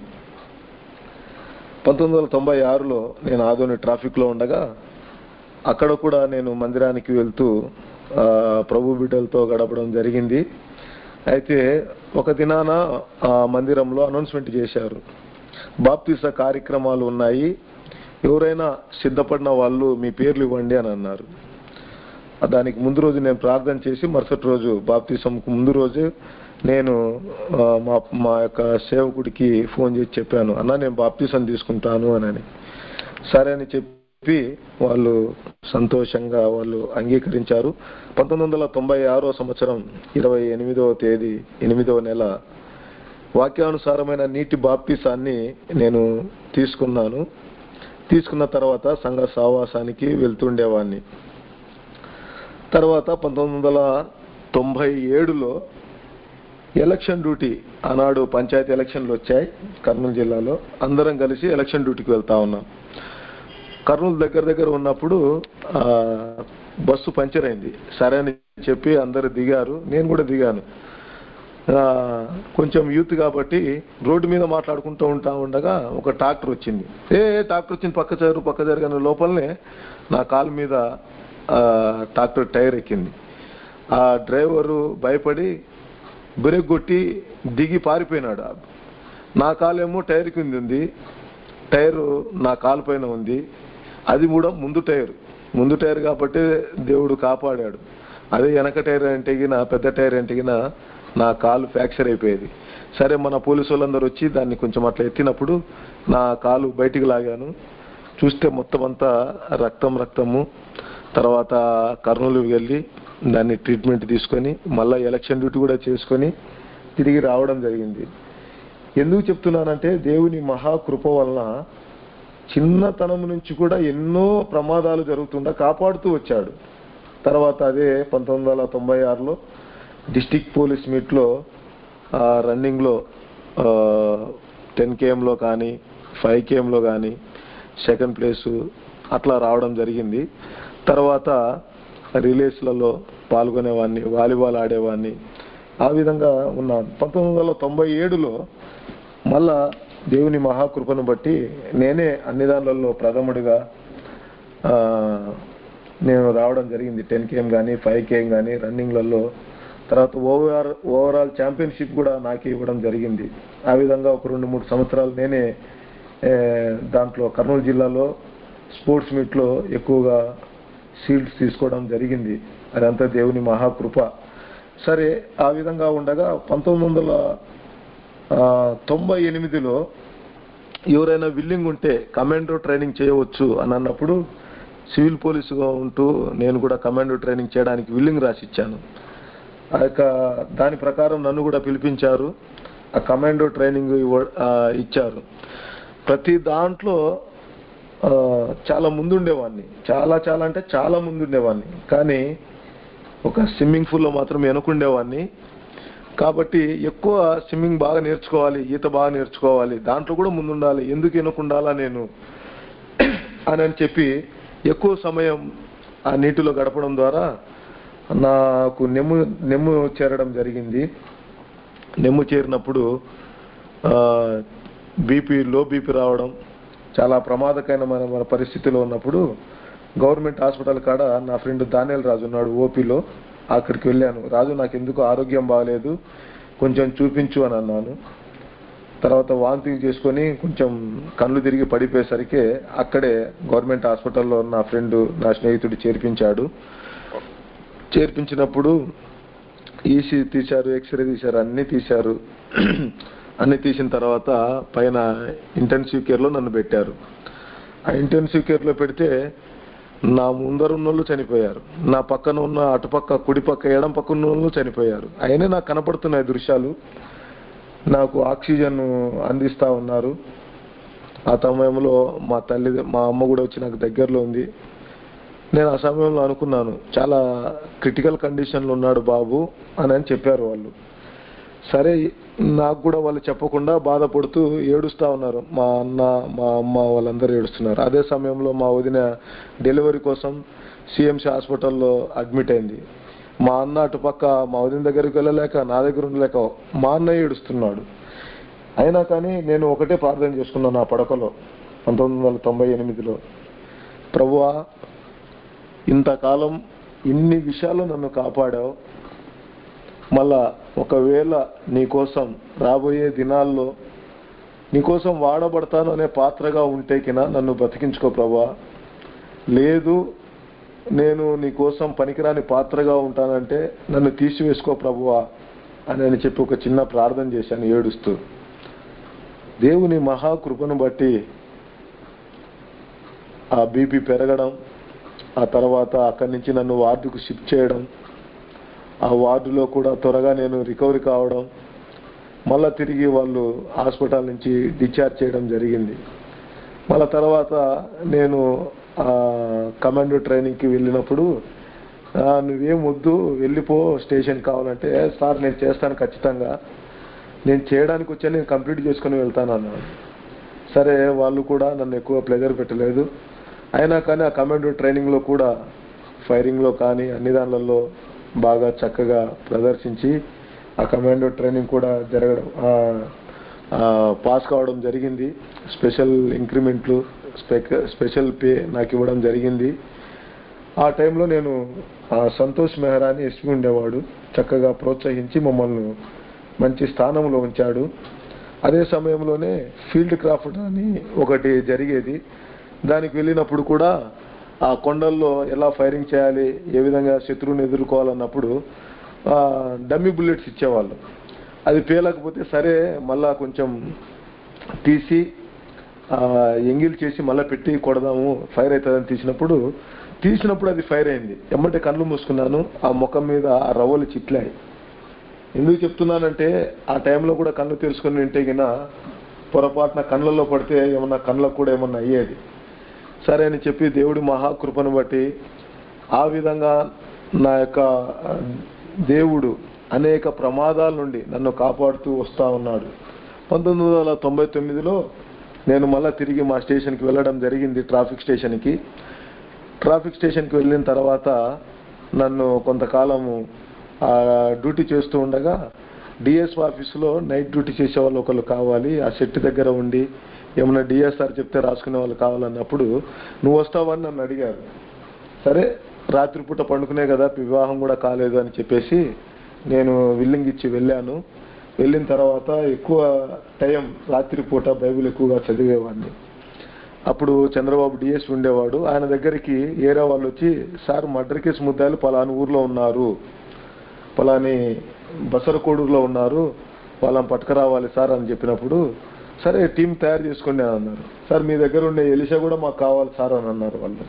పంతొమ్మిది వందల తొంభై ఆరులో నేను ఆదోని ట్రాఫిక్ లో ఉండగా అక్కడ కూడా నేను మందిరానికి వెళ్తూ ఆ, ప్రభు బిడ్డలతో గడపడం జరిగింది అయితే ఒక దినాన ఆ మందిరంలో అనౌన్స్మెంట్ చేశారు బాప్తీస కార్యక్రమాలు ఉన్నాయి ఎవరైనా సిద్ధపడిన వాళ్ళు మీ పేర్లు ఇవ్వండి అని అన్నారు దానికి ముందు రోజు నేను ప్రార్థన చేసి మరుసటి రోజు బాప్తీసంకు ముందు రోజు నేను ఆ, మా మా యొక్క సేవకుడికి ఫోన్ చేసి చెప్పాను అన్న నేను బాప్తీసం తీసుకుంటాను అని సరే అని చెప్పి వాళ్ళు సంతోషంగా వాళ్ళు అంగీకరించారు పంతొమ్మిది వందల తొంభై ఆరో సంవత్సరం ఇరవై ఎనిమిదవ తేదీ ఎనిమిదవ నెల వాక్యానుసారమైన నీటి బాప్తీసాన్ని నేను తీసుకున్నాను తీసుకున్న తర్వాత సంఘ సావాసానికి వెళ్తుండేవాడిని తర్వాత పంతొమ్మిది వందల తొంభై ఏడులో ఎలక్షన్ డ్యూటీ ఆనాడు పంచాయతీ ఎలక్షన్లు వచ్చాయి కర్నూలు జిల్లాలో అందరం కలిసి ఎలక్షన్ డ్యూటీకి వెళ్తా ఉన్నాం కర్నూలు దగ్గర దగ్గర ఉన్నప్పుడు ఆ, బస్సు పంచర్ అయింది సరే అని చెప్పి అందరు దిగారు నేను కూడా దిగాను ఆ, కొంచెం యూత్ కాబట్టి రోడ్డు మీద మాట్లాడుకుంటూ ఉంటా ఉండగా ఒక ట్రాక్టర్ వచ్చింది ఏ ఏ, ట్రాక్టర్ వచ్చింది పక్క జరు పక్క జరగని లోపలనే నా కాలు మీద ఆ, ట్రాక్టర్ టైర్ ఎక్కింది ఆ డ్రైవరు భయపడి బ్రేక్ కొట్టి దిగి పారిపోయినాడు నా కాలేమో టైర్ కింద ఉంది టైరు నా కాలు పైన ఉంది అది కూడా ముందు టైర్ ముందు టైర్ కాబట్టి దేవుడు కాపాడాడు అదే వెనక టైర్ అంటే గిన పెద్ద టైర్ అంటే గిన నా కాలు ఫ్రాక్చర్ అయిపోయేది సరే మన పోలీసు వాళ్ళందరూ వచ్చి దాన్ని కొంచెం అట్లా ఎత్తినప్పుడు నా కాలు బయటికి లాగాను చూస్తే మొత్తం అంతా రక్తం రక్తము తర్వాత కర్నూలు వెళ్ళి దాన్ని ట్రీట్మెంట్ తీసుకొని మళ్ళీ ఎలక్షన్ డ్యూటీ కూడా చేసుకొని తిరిగి రావడం జరిగింది ఎందుకు చెప్తున్నానంటే దేవుని మహాకృప వలన చిన్నతనం నుంచి కూడా ఎన్నో ప్రమాదాలు జరుగుతుండా కాపాడుతూ వచ్చాడు తర్వాత అదే పంతొమ్మిది వందల తొంభై ఆరులో డిస్టిక్ పోలీస్ మీట్లో రన్నింగ్లో టెన్ కేఎంలో కానీ ఫైవ్ కేఎంలో కానీ సెకండ్ ప్లేసు అట్లా రావడం జరిగింది తర్వాత రిలేస్లలో పాల్గొనేవాడిని వాలీబాల్ ఆడేవాడిని ఆ విధంగా ఉన్నాను పంతొమ్మిది వందల తొంభై ఏడులో మళ్ళా దేవుని మహాకృపను బట్టి నేనే అన్ని దానిలలో ప్రథముడిగా ఆ, నేను రావడం జరిగింది టెన్ కేఎం కానీ ఫైవ్ కేఎం కానీ రన్నింగ్లలో తర్వాత ఓవర్ ఓవరాల్ ఛాంపియన్షిప్ కూడా నాకే ఇవ్వడం జరిగింది ఆ విధంగా ఒక రెండు మూడు సంవత్సరాలు నేనే ఏ, దాంట్లో కర్నూలు జిల్లాలో స్పోర్ట్స్ మీట్లో ఎక్కువగా షీల్డ్స్ తీసుకోవడం జరిగింది అదంతా దేవుని మహాకృప సరే ఆ విధంగా ఉండగా పంతొమ్మిది వందల ఆ, తొంభై ఎనిమిదిలో ఎవరైనా విల్లింగ్ ఉంటే కమాండో ట్రైనింగ్ చేయవచ్చు అని అన్నప్పుడు సివిల్ పోలీసుగా ఉంటూ నేను కూడా కమాండో ట్రైనింగ్ చేయడానికి విల్లింగ్ రాసి ఇచ్చాను ఆ యొక్క దాని ప్రకారం నన్ను కూడా పిలిపించారు ఆ కమాండో ట్రైనింగ్ ఇవ్వ- ఆ, ఇచ్చారు ప్రతి దాంట్లో ఆ, చాలా ముందుండేవాడిని చాలా చాలా అంటే చాలా ముందుండేవాడిని కానీ ఒక స్విమ్మింగ్ పూల్లో మాత్రం వెనుకుండేవాడిని కాబట్టి ఎక్కువ స్విమ్మింగ్ బాగా నేర్చుకోవాలి ఈత బాగా నేర్చుకోవాలి దాంట్లో కూడా ముందుండాలి ఎందుకు వెనుకుండాలా నేను అని అని చెప్పి ఎక్కువ సమయం ఆ నీటిలో గడపడం ద్వారా నాకు నెమ్ము నెమ్ము చేరడం జరిగింది నెమ్ము చేరినప్పుడు బీపీ లో బీపీ రావడం చాలా ప్రమాదకరమైన మన పరిస్థితిలో ఉన్నప్పుడు గవర్నమెంట్ హాస్పిటల్ కాడ నా ఫ్రెండ్ దానియల్ రాజు ఉన్నాడు ఓపీలో అక్కడికి వెళ్ళాను రాజు నాకు ఎందుకు ఆరోగ్యం బాగలేదు కొంచెం చూపించు అని అన్నాను తర్వాత వాంతింగ్ చేసుకొని కొంచెం కళ్ళు తిరిగి పడిపోయేసరికి అక్కడే గవర్నమెంట్ హాస్పిటల్లో నా ఫ్రెండ్ నా స్నేహితుడు చేర్పించాడు చేర్పించినప్పుడు ఈసీ తీశారు ఎక్స్రే తీశారు అన్ని తీశారు అన్ని తీసిన తర్వాత పైన ఇంటెన్సివ్ కేర్లో నన్ను పెట్టారు ఆ ఇంటెన్సివ్ కేర్లో పెడితే నా ముందర ఉన్న వాళ్ళు చనిపోయారు నా పక్కన ఉన్న అటుపక్క కుడి పక్క ఎడం పక్క ఉన్న వాళ్ళు చనిపోయారు అయినా నాకు కనపడుతున్నాయి దృశ్యాలు నాకు ఆక్సిజన్ అందిస్తా ఉన్నారు ఆ సమయంలో మా తల్లి మా అమ్మ కూడా వచ్చి నాకు దగ్గరలో ఉంది నేను ఆ సమయంలో అనుకున్నాను చాలా క్రిటికల్ కండిషన్లో ఉన్నాడు బాబు అని అని చెప్పారు వాళ్ళు సరే నాకు కూడా వాళ్ళు చెప్పకుండా బాధపడుతూ ఏడుస్తా ఉన్నారు మా అన్న మా అమ్మ వాళ్ళందరూ ఏడుస్తున్నారు అదే సమయంలో మా వదిన డెలివరీ కోసం సిఎంసి హాస్పిటల్లో అడ్మిట్ అయింది మా అన్న అటుపక్క మా వదిన దగ్గరికి వెళ్ళలేక నా దగ్గర ఉండలేక మా అన్న ఏడుస్తున్నాడు అయినా కానీ నేను ఒకటే ప్రార్థన చేసుకున్నాను ఆ పడకలో పంతొమ్మిది వందల తొంభై ఎనిమిదిలో ప్రభువా ఇంతకాలం ఇన్ని విషయాలు నన్ను కాపాడావు మళ్ళా ఒకవేళ నీకోసం రాబోయే దినాల్లో నీకోసం వాడబడతాను అనే పాత్రగా ఉంటే కినా నన్ను బ్రతికించుకో ప్రభా లేదు నేను నీకోసం పనికిరాని పాత్రగా ఉంటానంటే నన్ను తీసివేసుకో ప్రభువా అని అని చెప్పి ఒక చిన్న ప్రార్థన చేశాను ఏడుస్తూ దేవుని మహాకృపను బట్టి ఆ బీపీ పెరగడం ఆ తర్వాత అక్కడి నుంచి నన్ను వార్డుకు షిఫ్ట్ చేయడం ఆ వార్డులో కూడా త్వరగా నేను రికవరీ కావడం మళ్ళా తిరిగి వాళ్ళు హాస్పిటల్ నుంచి డిశ్చార్జ్ చేయడం జరిగింది మళ్ళా తర్వాత నేను కమాండో ట్రైనింగ్కి వెళ్ళినప్పుడు "ఆ, నువ్వేం వద్దు వెళ్ళిపో స్టేషన్ కావాలంటే సార్ నేను చేస్తాను ఖచ్చితంగా నేను చేయడానికి వచ్చా నేను కంప్లీట్ చేసుకుని వెళ్తాను అన్నాను సరే వాళ్ళు కూడా నన్ను ఎక్కువ ప్లెజర్ పెట్టలేదు అయినా కానీ ఆ కమాండో ట్రైనింగ్లో కూడా ఫైరింగ్లో కానీ అన్ని దానిలలో బాగా చక్కగా ప్రదర్శించి ఆ కమాండో ట్రైనింగ్ కూడా జరగడం ఆ- ఆ పాస్ కావడం జరిగింది స్పెషల్ ఇంక్రిమెంట్లు స్పెక స్పెషల్ పే నాకు ఇవ్వడం జరిగింది ఆ టైంలో నేను ఆ సంతోష్ మెహ్రా అని ఎస్పీ ఉండేవాడు చక్కగా ప్రోత్సహించి మమ్మల్ని మంచి స్థానంలో ఉంచాడు అదే సమయంలోనే ఫీల్డ్ క్రాఫ్ట్ అని ఒకటి జరిగేది దానికి వెళ్ళినప్పుడు కూడా ఆ కొండల్లో ఎలా ఫైరింగ్ చేయాలి ఏ విధంగా శత్రువుని ఎదుర్కోవాలన్నప్పుడు ఆ, డమ్మీ బుల్లెట్స్ ఇచ్చేవాళ్ళు అది పేలకపోతే సరే మళ్ళా కొంచెం తీసి ఆ, ఎంగిల్ చేసి మళ్ళీ పెట్టి కొడదాము ఫైర్ అవుతుందని తీసినప్పుడు తీసినప్పుడు అది ఫైర్ అయింది ఎమ్మటే కళ్ళు మూసుకున్నాను ఆ ముఖం మీద ఆ రవ్వలు చిట్లాయి ఎందుకు చెప్తున్నానంటే ఆ టైంలో కూడా కళ్ళు తెరుచుకొని వింటే గిన పొరపాటున కళ్ళల్లో పడితే ఏమన్నా కళ్ళకు కూడా ఏమన్నా అయ్యేది సరే అని చెప్పి దేవుడి మహాకృపను బట్టి ఆ విధంగా నా యొక్క దేవుడు అనేక ప్రమాదాల నుండి నన్ను కాపాడుతూ వస్తా ఉన్నాడు పంతొమ్మిది వందల తొంభై తొమ్మిదిలో నేను మళ్ళా తిరిగి మా స్టేషన్కి వెళ్ళడం జరిగింది ట్రాఫిక్ స్టేషన్కి ట్రాఫిక్ స్టేషన్కి వెళ్ళిన తర్వాత నన్ను కొంతకాలము ఆ, డ్యూటీ చేస్తూ ఉండగా డిఎస్ ఆఫీసులో నైట్ డ్యూటీ చేసే వాళ్ళు ఒకళ్ళు కావాలి ఆ సెట్ దగ్గర ఉండి ఏమన్నా డిఎస్ఆర్ చెప్తే రాసుకునే వాళ్ళు కావాలన్నప్పుడు నువ్వు వస్తావని నన్ను అడిగారు సరే రాత్రిపూట పండుకునే కదా వివాహం కూడా కాలేదు అని చెప్పేసి నేను విల్లింగ్ ఇచ్చి వెళ్ళాను వెళ్ళిన తర్వాత ఎక్కువ టైం రాత్రిపూట బైబిల్ ఎక్కువగా చదివేవాడిని అప్పుడు చంద్రబాబు డిఎస్ ఉండేవాడు ఆయన దగ్గరికి ఏరే వాళ్ళు వచ్చి సార్ మర్డర్ కేసు ముద్దాలు పలాని ఊర్లో ఉన్నారు పలాని బసరకోడూరులో ఉన్నారు వాళ్ళని పట్టుకురావాలి సార్ అని చెప్పినప్పుడు సరే టీం తయారు చేసుకోండి అని అన్నారు సార్ మీ దగ్గర ఉండే ఎలిషా కూడా మాకు కావాలి సార్ అని అన్నారు వాళ్ళు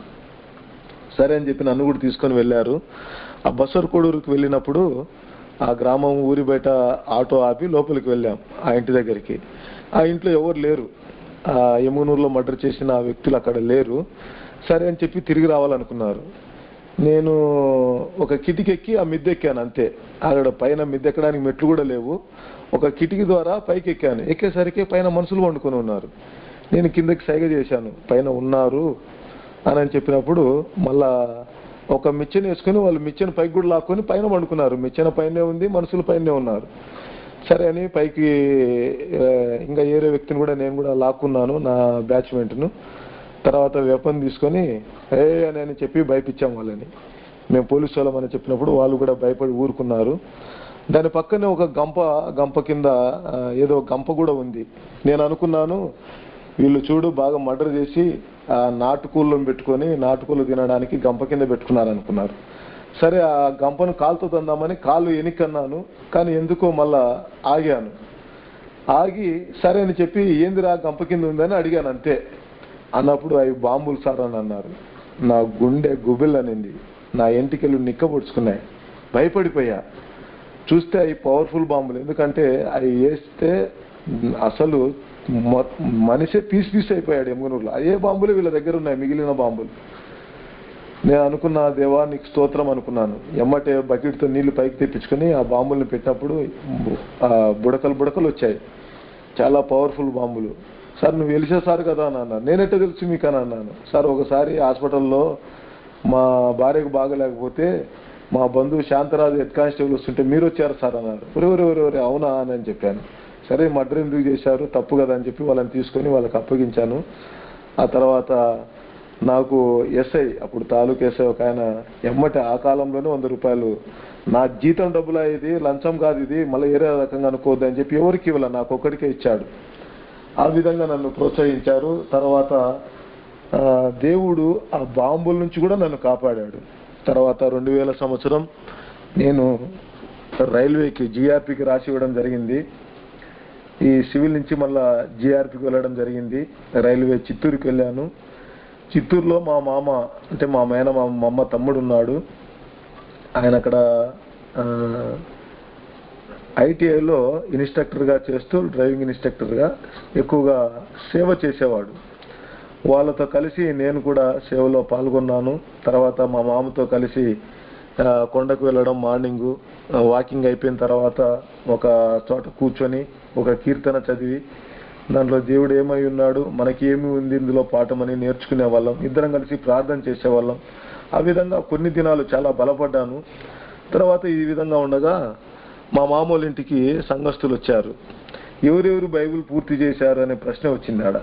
సరే అని చెప్పి నన్ను కూడా తీసుకొని వెళ్ళారు ఆ బసరకోడూరుకి వెళ్ళినప్పుడు ఆ గ్రామం ఊరి బయట ఆటో ఆపి లోపలికి వెళ్ళాం ఆ ఇంటి దగ్గరికి ఆ ఇంట్లో ఎవరు లేరు ఆ యమునూరులో మర్డర్ చేసిన ఆ వ్యక్తులు అక్కడ లేరు సరే అని చెప్పి తిరిగి రావాలనుకున్నారు నేను ఒక కిటికెక్కి ఆ మిద్దె ఎక్కాను అంతే అక్కడ పైన మిద్దె ఎక్కడానికి మెట్లు కూడా లేవు ఒక కిటికీ ద్వారా పైకి ఎక్కాను ఎక్కేసరికి పైన మనుషులు వండుకొని ఉన్నారు నేను కిందకి సైగ చేశాను పైన ఉన్నారు అని అని చెప్పినప్పుడు మళ్ళా ఒక మిచ్చన వేసుకుని వాళ్ళు మిచ్చన పైకి కూడా లాక్కొని పైన వండుకున్నారు మిచ్చన పైనే ఉంది మనుషులు పైనే ఉన్నారు సరే అని పైకి ఆ, ఇంకా ఏరే వ్యక్తిని కూడా నేను కూడా లాక్కున్నాను నా బ్యాచ్మెంట్ను తర్వాత వెపన్ తీసుకొని ఏ అని అని చెప్పి భయపించాం వాళ్ళని మేము పోలీసు వాళ్ళమని చెప్పినప్పుడు వాళ్ళు కూడా భయపడి ఊరుకున్నారు దాని పక్కనే ఒక గంప గంప కింద ఆ, ఏదో గంప కూడా ఉంది నేను అనుకున్నాను వీళ్ళు చూడు బాగా మర్డర్ చేసి ఆ నాటుకూళ్ళను పెట్టుకొని నాటుకూలు తినడానికి గంప కింద పెట్టుకున్నారు అనుకున్నారు సరే ఆ గంపను కాలుతో తందామని కాలు ఎనికన్నాను కానీ ఎందుకో మళ్ళా ఆగాను ఆగి సరే అని చెప్పి ఏందిరా గంప కింద ఉందని అడిగాను అంతే అన్నప్పుడు అవి బాంబులు సార్ అని అన్నారు నా గుండె గుబిల్లనింది నా ఎంటికలు నిక్కబొడుచుకున్నాయి భయపడిపోయా చూస్తే అవి పవర్ఫుల్ బాంబులు ఎందుకంటే అవి వేస్తే అసలు మొ- మనిషే పీస్ పీస్ అయిపోయాడు ఎమ్గనూరులో అదే బాంబులు వీళ్ళ దగ్గర ఉన్నాయి మిగిలిన బాంబులు నేను అనుకున్న దేవా నీకు స్తోత్రం అనుకున్నాను ఎమ్మటే బకెట్తో నీళ్లు పైకి తెప్పించుకొని ఆ బాంబుల్ని పెట్టినప్పుడు ఆ బుడకలు బుడకలు వచ్చాయి చాలా పవర్ఫుల్ బాంబులు సార్ నువ్వు వెలిసేసారు కదా అని అన్నాను నేనెట్ట తెలుసు మీకు అని అన్నాను సార్ ఒకసారి హాస్పిటల్లో మా భార్యకు బాగలేకపోతే మా బంధువు శాంతరాజు హెడ్ కానిస్టేబుల్ వస్తుంటే మీరు వచ్చారు సార్ అన్నారు ఒరే ఒరే ఒరే ఒరే అవునా అని అని చెప్పాను సరే మర్డర్ ఎందుకు చేశారు తప్పు కదా అని చెప్పి వాళ్ళని తీసుకొని వాళ్ళకి అప్పగించాను ఆ తర్వాత నాకు ఎస్ఐ అప్పుడు తాలూకు ఎస్ఐ ఒక ఆయన ఎమ్మటి ఆ కాలంలోనే వంద రూపాయలు నా జీతం డబ్బులా ఇది లంచం కాదు ఇది మళ్ళీ ఏరే రకంగా అనుకోవద్దు అని చెప్పి ఎవరికి ఇవ్వాల నాకు ఒక్కడికే ఇచ్చాడు ఆ విధంగా నన్ను ప్రోత్సహించారు తర్వాత ఆ, దేవుడు ఆ బాంబుల నుంచి కూడా నన్ను కాపాడాడు తర్వాత రెండు వేల సంవత్సరం నేను రైల్వేకి జిఆర్పికి రాసి ఇవ్వడం జరిగింది ఈ సివిల్ నుంచి మళ్ళా జిఆర్పికి వెళ్ళడం జరిగింది రైల్వే చిత్తూరుకి వెళ్ళాను చిత్తూరులో మా మామ అంటే మా మేన మా మా అమ్మ తమ్ముడు ఉన్నాడు ఆయన అక్కడ ఐటీఐలో ఇన్స్ట్రక్టర్గా చేస్తూ డ్రైవింగ్ ఇన్స్ట్రక్టర్గా ఎక్కువగా సేవ చేసేవాడు వాళ్ళతో కలిసి నేను కూడా సేవలో పాల్గొన్నాను తర్వాత మా మామతో కలిసి ఆ, కొండకు వెళ్ళడం మార్నింగ్ వాకింగ్ అయిపోయిన తర్వాత ఒక చోట కూర్చొని ఒక కీర్తన చదివి దాంట్లో దేవుడు ఏమై ఉన్నాడు మనకి ఏమి ఉంది ఇందులో పాఠమని నేర్చుకునే వాళ్ళం ఇద్దరం కలిసి ప్రార్థన చేసేవాళ్ళం ఆ విధంగా కొన్ని దినాలు చాలా బలపడ్డాను తర్వాత ఈ విధంగా ఉండగా మా మామూలు ఇంటికి సంఘస్థులు వచ్చారు ఎవరెవరు బైబిల్ పూర్తి చేశారు అనే ప్రశ్న వచ్చింది ఆడ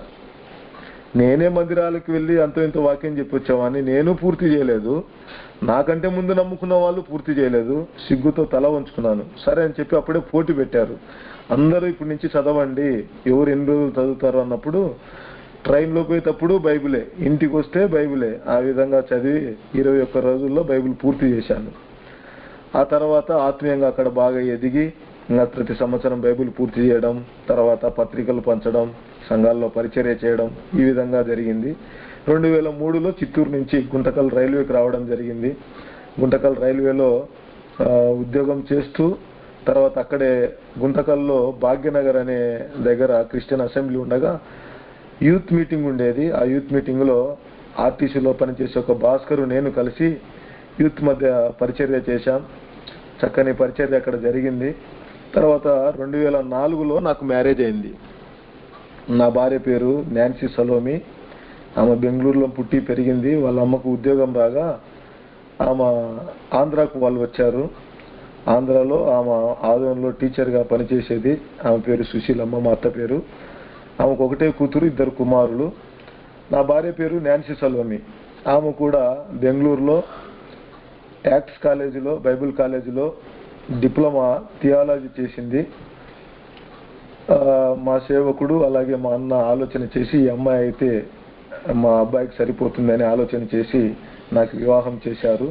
నేనే మందిరాలకు వెళ్ళి అంతో ఇంత వాక్యం చెప్పొచ్చామని నేను పూర్తి చేయలేదు నాకంటే ముందు నమ్ముకున్న వాళ్ళు పూర్తి చేయలేదు సిగ్గుతో తల వంచుకున్నాను సరే అని చెప్పి అప్పుడే పోటీ పెట్టారు అందరూ ఇప్పటి నుంచి చదవండి ఎవరు ఎన్ని రోజులు చదువుతారు అన్నప్పుడు ట్రైన్లో పోయేటప్పుడు బైబిలే ఇంటికి వస్తే బైబిలే ఆ విధంగా చదివి ఇరవై ఒక్క రోజుల్లో బైబిల్ పూర్తి చేశాను ఆ తర్వాత ఆత్మీయంగా అక్కడ బాగా ఎదిగి ఇంకా ప్రతి సంవత్సరం బైబిల్ పూర్తి చేయడం తర్వాత పత్రికలు పంచడం సంఘాల్లో పరిచర్య చేయడం ఈ విధంగా జరిగింది రెండు వేల మూడులో చిత్తూరు నుంచి గుంటకల్ రైల్వేకి రావడం జరిగింది గుంటకల్ రైల్వేలో ఆ, ఉద్యోగం చేస్తూ తర్వాత అక్కడే గుంటకల్లో భాగ్యనగర్ అనే దగ్గర క్రిస్టియన్ అసెంబ్లీ ఉండగా యూత్ మీటింగ్ ఉండేది ఆ యూత్ మీటింగ్లో ఆర్టీసీలో పనిచేసే ఒక భాస్కరు నేను కలిసి యూత్ మధ్య పరిచర్య చేశాం చక్కని పరిచర్య అక్కడ జరిగింది తర్వాత రెండు వేల నాలుగులో నాకు మ్యారేజ్ అయింది నా భార్య పేరు నాన్సీ సలోమి ఆమె బెంగళూరులో పుట్టి పెరిగింది వాళ్ళ అమ్మకు ఉద్యోగం రాగా ఆమె ఆంధ్రాకు వాళ్ళు వచ్చారు ఆంధ్రాలో ఆమె ఆదోన్లో టీచర్గా పనిచేసేది ఆమె పేరు సుశీలమ్మ మా అత్త పేరు ఆమెకు ఒకటే కూతురు ఇద్దరు కుమారులు నా భార్య పేరు నాన్సీ సలోమి ఆమె కూడా బెంగళూరులో యాక్ట్స్ కాలేజీలో బైబిల్ కాలేజీలో డిప్లొమా థియాలజీ చేసింది ఆ, మా సేవకుడు అలాగే మా అన్న ఆలోచన చేసి ఈ అమ్మాయి అయితే మా అబ్బాయికి సరిపోతుందని ఆలోచన చేసి నాకు వివాహం చేశారు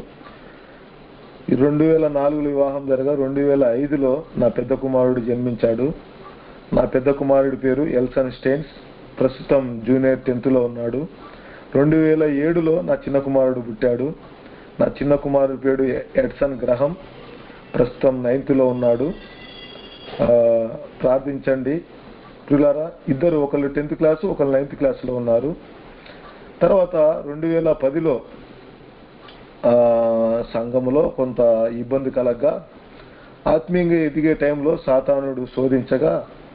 ఈ రెండు వేల నాలుగులో వివాహం జరగా రెండు వేల ఐదులో నా పెద్ద కుమారుడు జన్మించాడు నా పెద్ద కుమారుడి పేరు ఎల్సన్ స్టెయిన్స్ ప్రస్తుతం జూనియర్ టెన్త్లో ఉన్నాడు రెండు వేల ఏడులో నా చిన్న కుమారుడు పుట్టాడు నా చిన్న కుమారుడి పేరు ఎడ్సన్ గ్రహం ప్రస్తుతం నైన్త్లో ఉన్నాడు ఆ, ప్రార్థించండి ప్రియులారా ఇద్దరు ఒకళ్ళు టెన్త్ క్లాసు ఒకళ్ళు నైన్త్ క్లాస్లో ఉన్నారు తర్వాత రెండు వేల పదిలో ఆ, సంఘములో కొంత ఇబ్బంది కలగ్గా ఆత్మీయంగా ఎదిగే టైంలో సాతానుడు శోధించగా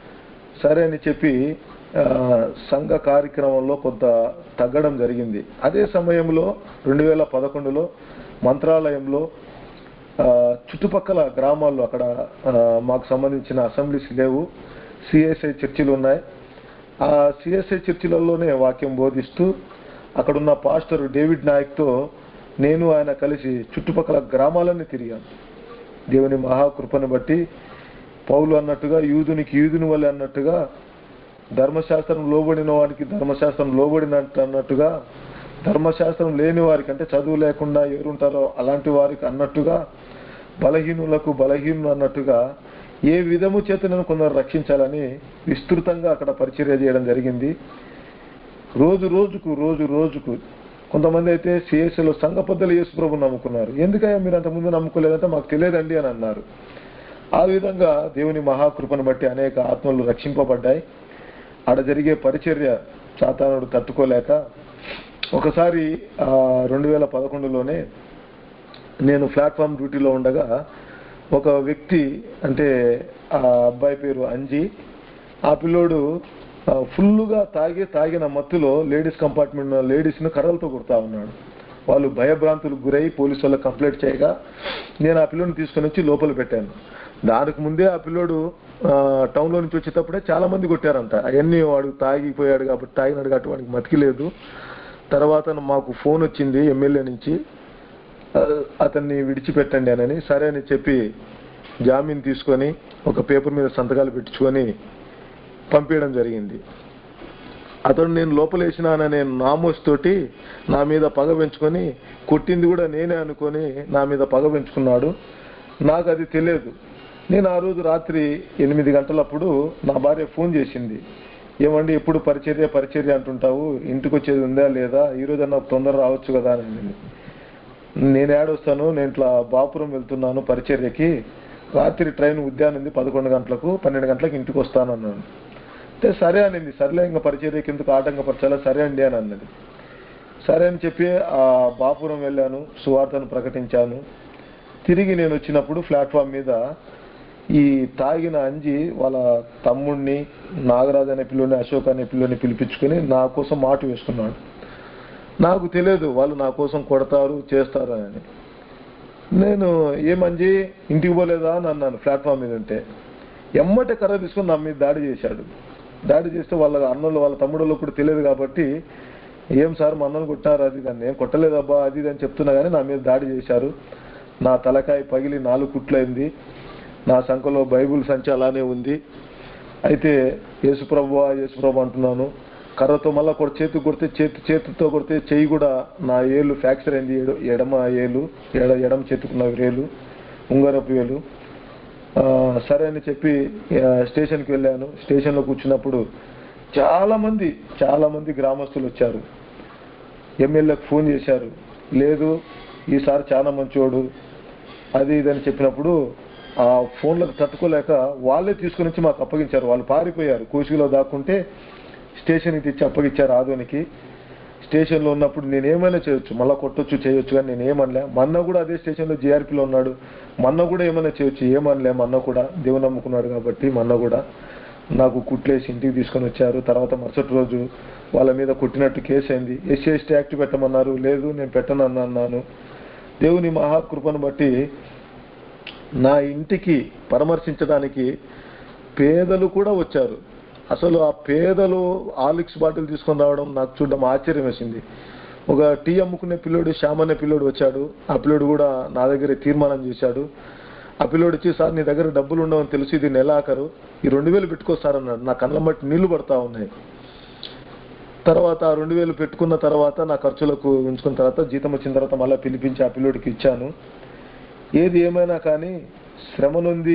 సరే అని చెప్పి ఆ, సంఘ కార్యక్రమంలో కొంత తగ్గడం జరిగింది అదే సమయంలో రెండు వేల పదకొండులో మంత్రాలయంలో ఆ, చుట్టుపక్కల గ్రామాల్లో అక్కడ ఆ, మాకు సంబంధించిన అసెంబ్లీస్ లేవు సిఎస్ఐ చర్చిలు ఉన్నాయి ఆ సిఎస్ఐ చర్చిలలోనే వాక్యం బోధిస్తూ అక్కడున్న పాస్టర్ డేవిడ్ నాయక్తో నేను ఆయన కలిసి చుట్టుపక్కల గ్రామాలన్నీ తిరిగాను దేవుని మహాకృపను బట్టి పౌలు అన్నట్టుగా యూదునికి యూదుని వల్ల అన్నట్టుగా ధర్మశాస్త్రం లోబడిన వాడికి ధర్మశాస్త్రం లోబడినట్టు అన్నట్టుగా ధర్మశాస్త్రం లేని వారికి అంటే చదువు లేకుండా ఎవరుంటారో అలాంటి వారికి అన్నట్టుగా బలహీనులకు బలహీనులు అన్నట్టుగా ఏ విధము చేత నేను కొందరు రక్షించాలని విస్తృతంగా అక్కడ పరిచర్య చేయడం జరిగింది రోజు రోజుకు రోజు రోజుకు కొంతమంది అయితే సిఎస్లో సంఘ పెద్దలు యేసు ప్రభు నమ్ముకున్నారు ఎందుకయ్యా మీరు అంతకుముందు నమ్ముకోలేదంటే మాకు తెలియదండి అని అన్నారు ఆ విధంగా దేవుని మహాకృపను బట్టి అనేక ఆత్మలు రక్షింపబడ్డాయి ఆడ జరిగే పరిచర్య సాతానుడు తట్టుకోలేక ఒకసారి రెండు వేల పదకొండులోనే నేను ప్లాట్ఫామ్ డ్యూటీలో ఉండగా ఒక వ్యక్తి అంటే ఆ అబ్బాయి పేరు అంజీ ఆ పిల్లోడు ఆ, ఫుల్లుగా తాగి తాగిన మత్తులో లేడీస్ కంపార్ట్మెంట్ లేడీస్ను కర్రలతో కొడతా ఉన్నాడు వాళ్ళు భయభ్రాంతులకు గురై పోలీసు వాళ్ళకి కంప్లైంట్ చేయగా నేను ఆ పిల్లోని తీసుకొని వచ్చి లోపల పెట్టాను దానికి ముందే ఆ పిల్లోడు ఆ, టౌన్లో నుంచి వచ్చేటప్పుడే చాలా మంది కొట్టారంట అవన్నీ వాడు తాగిపోయాడు కాబట్టి తాగినాడు కాబట్టి వాడికి మతికిలేదు తర్వాత మాకు ఫోన్ వచ్చింది ఎమ్మెల్యే నుంచి ఆ, అతన్ని విడిచిపెట్టండి అని సరే అని చెప్పి జామీన్ తీసుకొని ఒక పేపర్ మీద సంతకాలు పెట్టించుకొని పంపించడం జరిగింది అతడు నేను లోపలేసినాననే నామోస్ తోటి నా మీద పగ పెంచుకొని కొట్టింది కూడా నేనే అనుకొని నా మీద పగ పెంచుకున్నాడు నాకు అది తెలియదు నేను ఆ రోజు రాత్రి ఎనిమిది గంటలప్పుడు నా భార్య ఫోన్ చేసింది ఏమండి ఎప్పుడు పరిచర్య పరిచర్య అంటుంటావు ఇంటికి వచ్చేది ఉందా లేదా ఈ రోజు నాకు తొందర రావచ్చు కదా అని అనింది. నేను ఏడొస్తాను నేను ఇట్లా బాపురం వెళ్తున్నాను పరిచర్యకి రాత్రి ట్రైన్ ఉద్యానం ఉంది పదకొండు గంటలకు పన్నెండు గంటలకు ఇంటికి వస్తాను అన్నాను అంటే సరే అనింది సర్లే ఇంకా పరిచర్యకి ఎందుకు ఆటంకపరచాలా సరే అండి అని అన్నది సరే అని చెప్పి ఆ బాపురం వెళ్ళాను సువార్తను ప్రకటించాను తిరిగి నేను వచ్చినప్పుడు ప్లాట్ఫామ్ మీద ఈ తాగిన అంజి వాళ్ళ తమ్ముడిని నాగరాజు అనే పిల్లని అశోక్ అనే పిల్లని పిలిపించుకొని నా కోసం మాట వేసుకున్నాడు నాకు తెలియదు వాళ్ళు నా కోసం కొడతారు చేస్తారు అని నేను ఏమంజి ఇంటికి పోలేదా అని అన్నాను ప్లాట్ఫామ్ మీద ఉంటే ఎమ్మటే కర్ర తీసుకొని నా మీద దాడి చేశాడు దాడి చేస్తే వాళ్ళ అన్నలు వాళ్ళ తమ్ముడు కూడా తెలియదు కాబట్టి ఏం సార్ మా అన్నను కొట్టారు అది దాన్ని ఏం కొట్టలేదబ్బా అది ఇది అని చెప్తున్నా కానీ నా మీద దాడి చేశారు నా తలకాయ పగిలి నాలుగు కుట్లయింది నా సంఖలో బైబుల్ సంచి అలానే ఉంది అయితే యేసుప్రభు యేసుప్రభు అంటున్నాను కర్రతో మళ్ళా కొడ చేతి కొడితే చేతి చేతితో కొడితే చెయ్యి కూడా నా ఏలు ఫ్రాక్చర్ అయింది ఎడ- ఎడమ ఏలు ఎడ ఎడమ చేతుకున్న వేలు ఉంగరపు వేలు ఆ, సరే అని చెప్పి ఆ, స్టేషన్కి వెళ్ళాను స్టేషన్లో కూర్చున్నప్పుడు చాలా మంది చాలా మంది గ్రామస్తులు వచ్చారు ఎమ్మెల్యేకి ఫోన్ చేశారు లేదు ఈసారి చాలా మంచోడు అది ఇది అని చెప్పినప్పుడు ఆ ఫోన్లకు తట్టుకోలేక వాళ్ళే తీసుకుని వచ్చి మాకు అప్పగించారు వాళ్ళు పారిపోయారు కోసిలో దాక్కుంటే స్టేషన్కి తెచ్చి అప్పగించారు ఆదోనికి స్టేషన్లో ఉన్నప్పుడు నేను ఏమైనా చేయొచ్చు మళ్ళీ కొట్టొచ్చు చేయొచ్చు కానీ నేను ఏమనలే మన్న కూడా అదే స్టేషన్లో జీఆర్పీలో ఉన్నాడు మన్న కూడా ఏమైనా చేయొచ్చు ఏమనలే మన్న కూడా దేవుని నమ్ముకున్నాడు కాబట్టి మన్న కూడా నాకు కుట్లేసి ఇంటికి తీసుకొని వచ్చారు తర్వాత మరుసటి రోజు వాళ్ళ మీద కొట్టినట్టు కేసు అయింది ఎస్సీ ఎస్టీ యాక్ట్ పెట్టమన్నారు లేదు నేను పెట్టను అని అన్నాను దేవుని మహాకృపను బట్టి నా ఇంటికి పరామర్శించడానికి పేదలు కూడా వచ్చారు అసలు ఆ పేదలు ఆలిక్స్ బాటిల్ తీసుకొని రావడం నాకు చూడడం ఆశ్చర్యం వేసింది ఒక టీ అమ్ముకునే పిల్లోడు శ్యామ్ అనే పిల్లోడు వచ్చాడు ఆ పిల్లోడు కూడా నా దగ్గర తీర్మానం చేశాడు ఆ పిల్లోడు వచ్చి సార్ నీ దగ్గర డబ్బులు ఉండవని తెలిసి ఇది నెలాఖరు ఈ రెండు వేలు పెట్టుకొస్తారన్నాడు నా కళ్ళ మట్టి నీళ్లు పడతా ఉన్నాయి తర్వాత ఆ రెండు వేలు పెట్టుకున్న తర్వాత నా ఖర్చులకు ఉంచుకున్న తర్వాత జీతం వచ్చిన తర్వాత మళ్ళీ పిలిపించి ఆ పిల్లోడికి ఇచ్చాను ఏది ఏమైనా కానీ శ్రమ నుండి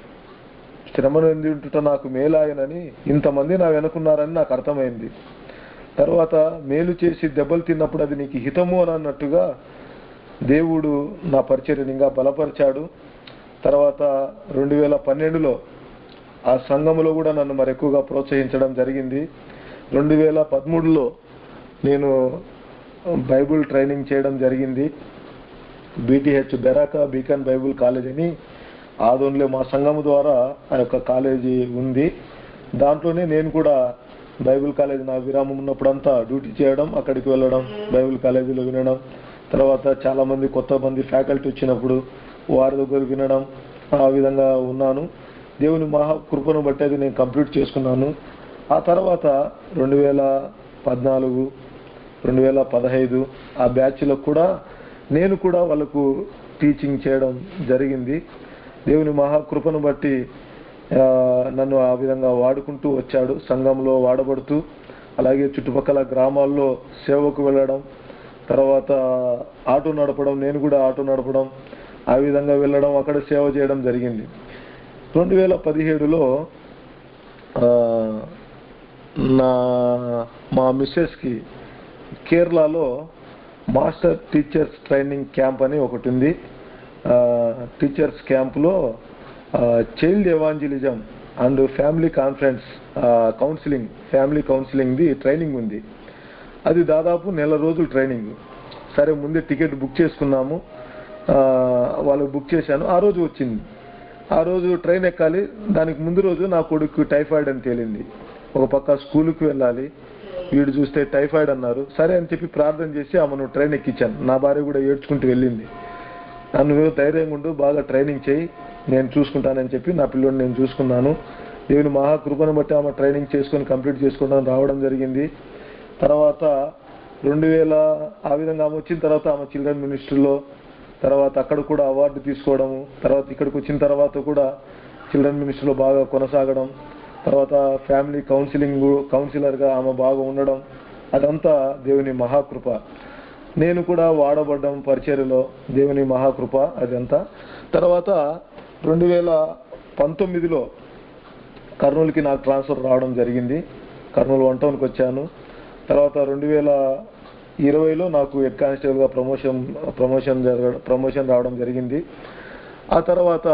శ్రమ నుండి ఉంటుట నాకు మేలాయనని ఇంతమంది నా వెనుకున్నారని నాకు అర్థమైంది తర్వాత మేలు చేసి దెబ్బలు తిన్నప్పుడు అది నీకు హితము అని అన్నట్టుగా దేవుడు నా పరిచర్యని ఇంకా బలపరిచాడు తర్వాత రెండు వేల పన్నెండులో ఆ సంఘములో కూడా నన్ను మరి ఎక్కువగా ప్రోత్సహించడం జరిగింది రెండు వేల పదమూడులో నేను బైబుల్ ట్రైనింగ్ చేయడం జరిగింది BTH Beracah Beacon Bible college అని ఆదోన్లో మా సంఘం ద్వారా ఆ యొక్క కాలేజీ ఉంది దాంట్లోనే నేను కూడా బైబిల్ కాలేజ్ నా విరామం ఉన్నప్పుడంతా డ్యూటీ చేయడం అక్కడికి వెళ్ళడం బైబిల్ కాలేజీలో వినడం తర్వాత చాలా మంది కొత్త మంది ఫ్యాకల్టీ వచ్చినప్పుడు వారి దగ్గర వినడం ఆ విధంగా ఉన్నాను దేవుని మహా కృపను బట్టి అది నేను కంప్లీట్ చేసుకున్నాను ఆ తర్వాత రెండు వేల పద్నాలుగు రెండు వేల పదహైదు ఆ బ్యాచ్లో కూడా నేను కూడా వాళ్ళకు టీచింగ్ చేయడం జరిగింది దేవుని మహాకృపను బట్టి ఆ, నన్ను ఆ విధంగా వాడుకుంటూ వచ్చాడు సంఘంలో వాడబడుతూ అలాగే చుట్టుపక్కల గ్రామాల్లో సేవకు వెళ్ళడం తర్వాత ఆటో నడపడం నేను కూడా ఆటో నడపడం ఆ విధంగా వెళ్ళడం అక్కడ సేవ చేయడం జరిగింది రెండు వేల పదిహేడులో ఆ, నా మా మిస్సెస్కి కేరళలో మాస్టర్ టీచర్స్ ట్రైనింగ్ క్యాంప్ అని ఒకటి ఉంది ఆ, టీచర్స్ క్యాంప్లో ఆ, child evangelism and family conference ఆ, కౌన్సిలింగ్ ఫ్యామిలీ కౌన్సిలింగ్ది ట్రైనింగ్ ఉంది అది దాదాపు నెల రోజులు ట్రైనింగ్ సరే ముందే టికెట్ బుక్ చేసుకున్నాము ఆ, వాళ్ళకి బుక్ చేశాను ఆ రోజు వచ్చింది ఆ రోజు ట్రైన్ ఎక్కాలి దానికి ముందు రోజు నా కొడుకు టైఫాయిడ్ అని తేలింది ఒక పక్క స్కూల్కి వెళ్ళాలి వీడు చూస్తే టైఫాయిడ్ అన్నారు సరే అని చెప్పి ప్రార్థన చేసి ఆమెను ట్రైన్ ఎక్కించాను నా భార్య కూడా ఏడ్చుకుంటూ వెళ్ళింది నన్ను ధైర్యంగా ఉండు బాగా ట్రైనింగ్ చేయి నేను చూసుకుంటానని చెప్పి నా పిల్లోడిని నేను చూసుకున్నాను దేవుని మహాకృపను బట్టి ఆమె ట్రైనింగ్ చేసుకొని కంప్లీట్ చేసుకోవడం రావడం జరిగింది తర్వాత రెండు వేల ఆ విధంగా ఆమె వచ్చిన తర్వాత ఆమె చిల్డ్రన్ మినిస్ట్రీలో తర్వాత అక్కడ కూడా అవార్డు తీసుకోవడము తర్వాత ఇక్కడికి వచ్చిన తర్వాత కూడా చిల్డ్రన్ మినిస్ట్రీలో బాగా కొనసాగడం తర్వాత ఫ్యామిలీ కౌన్సిలింగ్ కౌన్సిలర్గా ఆమె బాగా ఉండడం అదంతా దేవుని మహాకృప నేను కూడా వాడబడ్డం పరిచర్యలో దేవుని మహాకృప అదంతా తర్వాత రెండు వేల పంతొమ్మిదిలో కర్నూలుకి నాకు ట్రాన్స్ఫర్ రావడం జరిగింది కర్నూలు వన్ టౌన్కి వచ్చాను తర్వాత రెండు వేల ఇరవైలో నాకు హెడ్ కానిస్టేబుల్గా ప్రమోషన్ ప్రమోషన్ జరగ ప్రమోషన్ రావడం జరిగింది ఆ తర్వాత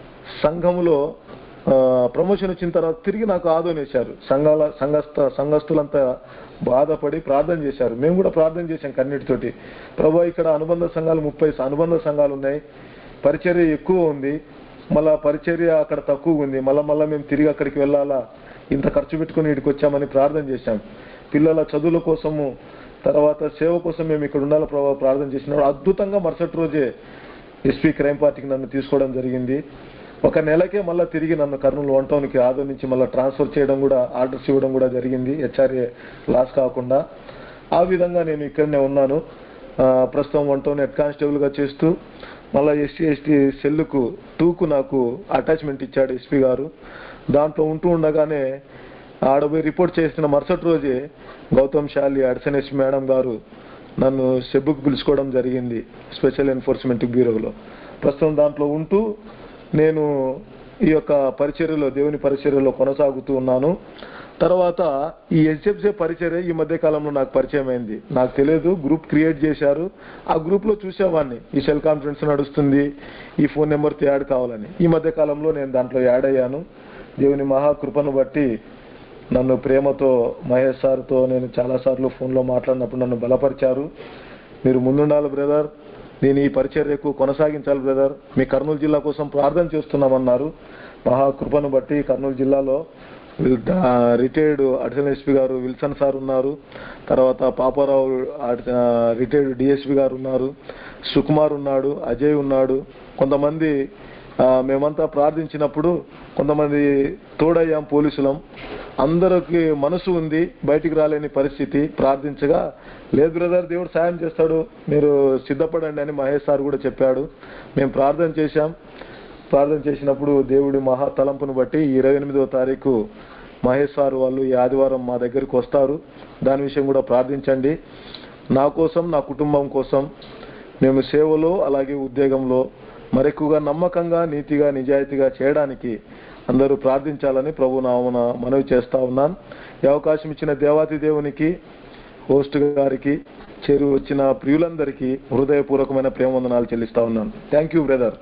సంఘములో ఆ, ప్రమోషన్ వచ్చిన తర్వాత తిరిగి నాకు ఆదోనేశారు సంఘాల సంఘస్థ సంఘస్థులంతా బాధపడి ప్రార్థన చేశారు మేము కూడా ప్రార్థన చేశాం కన్నీటితోటి ప్రభా ఇక్కడ అనుబంధ సంఘాలు ముప్పై అనుబంధ సంఘాలు ఉన్నాయి పరిచర్య ఎక్కువ ఉంది మళ్ళా పరిచర్య అక్కడ తక్కువ ఉంది మళ్ళా మళ్ళా మేము తిరిగి అక్కడికి వెళ్ళాలా ఇంత ఖర్చు పెట్టుకుని ఇక్కడికి వచ్చామని ప్రార్థన చేశాం పిల్లల చదువుల కోసము తర్వాత సేవ కోసం మేము ఇక్కడ ఉండాలి ప్రభావ ప్రార్థన చేసినప్పుడు అద్భుతంగా మరుసటి రోజే ఎస్పీ క్రైమ్ పార్టీకి నన్ను తీసుకోవడం జరిగింది ఒక నెలకే మళ్ళీ తిరిగి నన్ను కర్నూలు వన్ టౌన్కి ఆదో నుంచి మళ్ళీ ట్రాన్స్ఫర్ చేయడం కూడా ఆర్డర్స్ ఇవ్వడం కూడా జరిగింది హెచ్ఆర్ఏ లాస్ కాకుండా ఆ విధంగా నేను ఇక్కడనే ఉన్నాను ఆ, ప్రస్తుతం వన్ టౌన్ హెడ్ కానిస్టేబుల్గా చేస్తూ మళ్ళీ ఎస్సీ ఎస్టీ సెల్లుకు టూకు నాకు అటాచ్మెంట్ ఇచ్చాడు ఎస్పీ గారు దాంట్లో ఉంటూ ఉండగానే ఆడపోయి రిపోర్ట్ చేసిన మరుసటి రోజే గౌతమ్ శాలి అడ్సనెస్ మేడం గారు నన్ను సెబ్బుకు పిలుచుకోవడం జరిగింది స్పెషల్ ఎన్ఫోర్స్మెంట్ బ్యూరోలో ప్రస్తుతం దాంట్లో ఉంటూ నేను ఈ యొక్క పరిచర్యలో దేవుని పరిచర్యలో కొనసాగుతూ ఉన్నాను తర్వాత ఈ హెచ్ఎఫ్సీ పరిచర్య ఈ మధ్య కాలంలో నాకు పరిచయం అయింది నాకు తెలియదు గ్రూప్ క్రియేట్ చేశారు ఆ గ్రూప్ లో చూసేవాడిని ఈ సెల్ కాన్ఫరెన్స్ నడుస్తుంది ఈ ఫోన్ నెంబర్తో యాడ్ కావాలని ఈ మధ్య కాలంలో నేను దాంట్లో యాడ్ అయ్యాను దేవుని మహాకృపను బట్టి నన్ను ప్రేమతో మహేష్ సార్తో నేను చాలాసార్లు ఫోన్లో మాట్లాడినప్పుడు నన్ను బలపరిచారు మీరు ముందుండాలి బ్రదర్ నేను ఈ పరిచర్యకు కొనసాగించాలి బ్రదర్ మీ కర్నూలు జిల్లా కోసం ప్రార్థన చేస్తున్నామన్నారు మహాకృపను బట్టి కర్నూలు జిల్లాలో రిటైర్డ్ అడిషనల్ ఎస్పీ గారు విల్సన్ సార్ ఉన్నారు తర్వాత పాపారావు రిటైర్డ్ డిఎస్పీ గారు ఉన్నారు సుకుమార్ ఉన్నాడు అజయ్ ఉన్నాడు కొంతమంది ఆ, మేమంతా ప్రార్థించినప్పుడు కొంతమంది తోడయ్యాం పోలీసులం అందరికి మనసు ఉంది బయటికి రాలేని పరిస్థితి ప్రార్థించగా లేదు బ్రదర్ దేవుడు సాయం చేస్తాడు మీరు సిద్ధపడండి అని మహేష్ సార్ కూడా చెప్పాడు మేము ప్రార్థన చేశాం ప్రార్థన చేసినప్పుడు దేవుడి మహా తలంపును బట్టి ఇరవై ఎనిమిదవ తారీఖు మహేష్ సార్ వాళ్ళు ఈ ఆదివారం మా దగ్గరికి వస్తారు దాని విషయం కూడా ప్రార్థించండి నా కోసం నా కుటుంబం కోసం మేము సేవలో అలాగే ఉద్యోగంలో మరెక్కువగా నమ్మకంగా నీతిగా నిజాయితీగా చేయడానికి అందరూ ప్రార్థించాలని ప్రభు నామన మనవి చేస్తా ఉన్నాను ఈ అవకాశం ఇచ్చిన దేవాతి దేవునికి హోస్ట్ గారికి చేరు వచ్చిన ప్రియులందరికీ హృదయపూర్వకమైన ప్రేమ వందనాలు చెల్లిస్తా ఉన్నాను థ్యాంక్ యూ బ్రదర్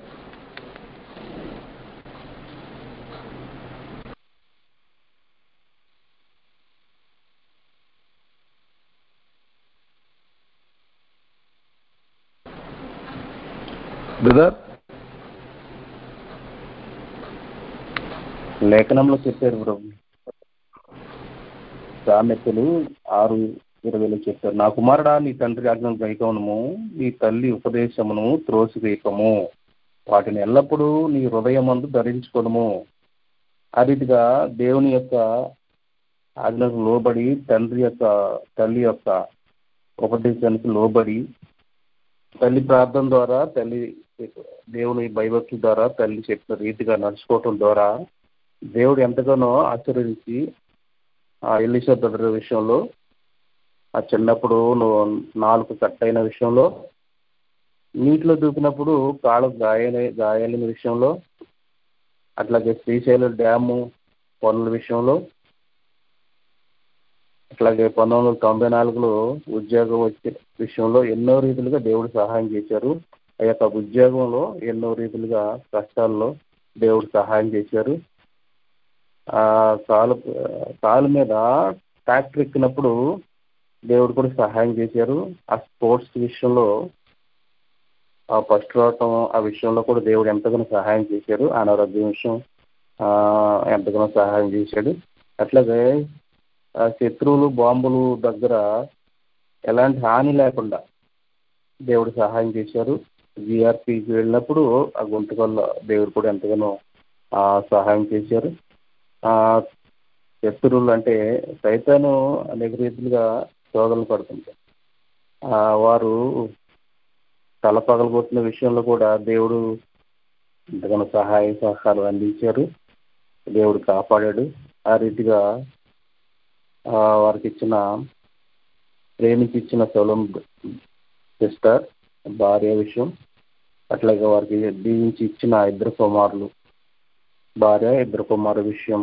బ్రదర్ లేఖనంలో చెప్పారు ప్రభు సామెతలు ఆరు ఇరవైలో చెప్పారు నా కుమారుడా నీ తండ్రి ఆజ్ఞను గైకోనము నీ తల్లి ఉపదేశమును త్రోసివేయకము వాటిని ఎల్లప్పుడూ నీ హృదయమందు ధరించుకోనము ఆ రీతిగా దేవుని యొక్క ఆజ్ఞకు లోబడి తండ్రి యొక్క తల్లి యొక్క ఉపదేశానికి లోబడి తల్లి ప్రార్థన ద్వారా తల్లి దేవుని భయభక్తి ద్వారా తల్లి చెప్పిన రీతిగా నడుచుకోవటం ద్వారా దేవుడు ఎంతగానో ఆశీర్వదించి ఆ ఎలిషా బ్రదర్ విషయంలో ఆ చిన్నప్పుడు నువ్వు నాలుగు కట్ అయిన విషయంలో నీటిలో దూకినప్పుడు కాళ్ళకు గాయాల గాయాలైన విషయంలో అట్లాగే శ్రీశైలం డ్యాము పనుల విషయంలో అట్లాగే పంతొమ్మిది వందల తొంభై నాలుగులో ఉద్యోగం వచ్చే విషయంలో ఎన్నో రీతిలుగా దేవుడు సహాయం చేశారు ఆ యొక్క ఉద్యోగంలో ఎన్నో రీతిలుగా కష్టాల్లో దేవుడు సహాయం చేశారు ఆ కాలు కాలు మీద ట్రాక్టర్ ఎక్కినప్పుడు దేవుడు కూడా సహాయం చేశారు ఆ స్పోర్ట్స్ విషయంలో ఆ ఫస్ట్ రావటం ఆ విషయంలో కూడా దేవుడు ఎంతగానో సహాయం చేశారు అనారోగ్యం విషయం ఆ ఎంతగానో సహాయం చేశాడు అట్లాగే ఆ శత్రువులు బాంబులు దగ్గర ఎలాంటి హాని లేకుండా దేవుడు సహాయం చేశారు జిఆర్పికి వెళ్ళినప్పుడు ఆ గుంటకల్లో దేవుడు కూడా ఎంతగానో ఆ సహాయం చేశారు ఆ శత్రువులు అంటే సైతాను అనేక రీతిలుగా శోధనలు పడుతుంటారు ఆ వారు తల పగలగొట్టిన విషయంలో కూడా దేవుడు ఎంతగానో సహాయ సహకారాలు అందించారు దేవుడు కాపాడాడు ఆ రీతిగా ఆ వారికి ఇచ్చిన ప్రేమించి ఇచ్చిన సొలం సిస్టర్ భార్య విషయం అట్లాగే వారికి దీవించి ఇచ్చిన ఇద్దరు కుమారులు భార్య ఇద్దరు కుమారు విషయం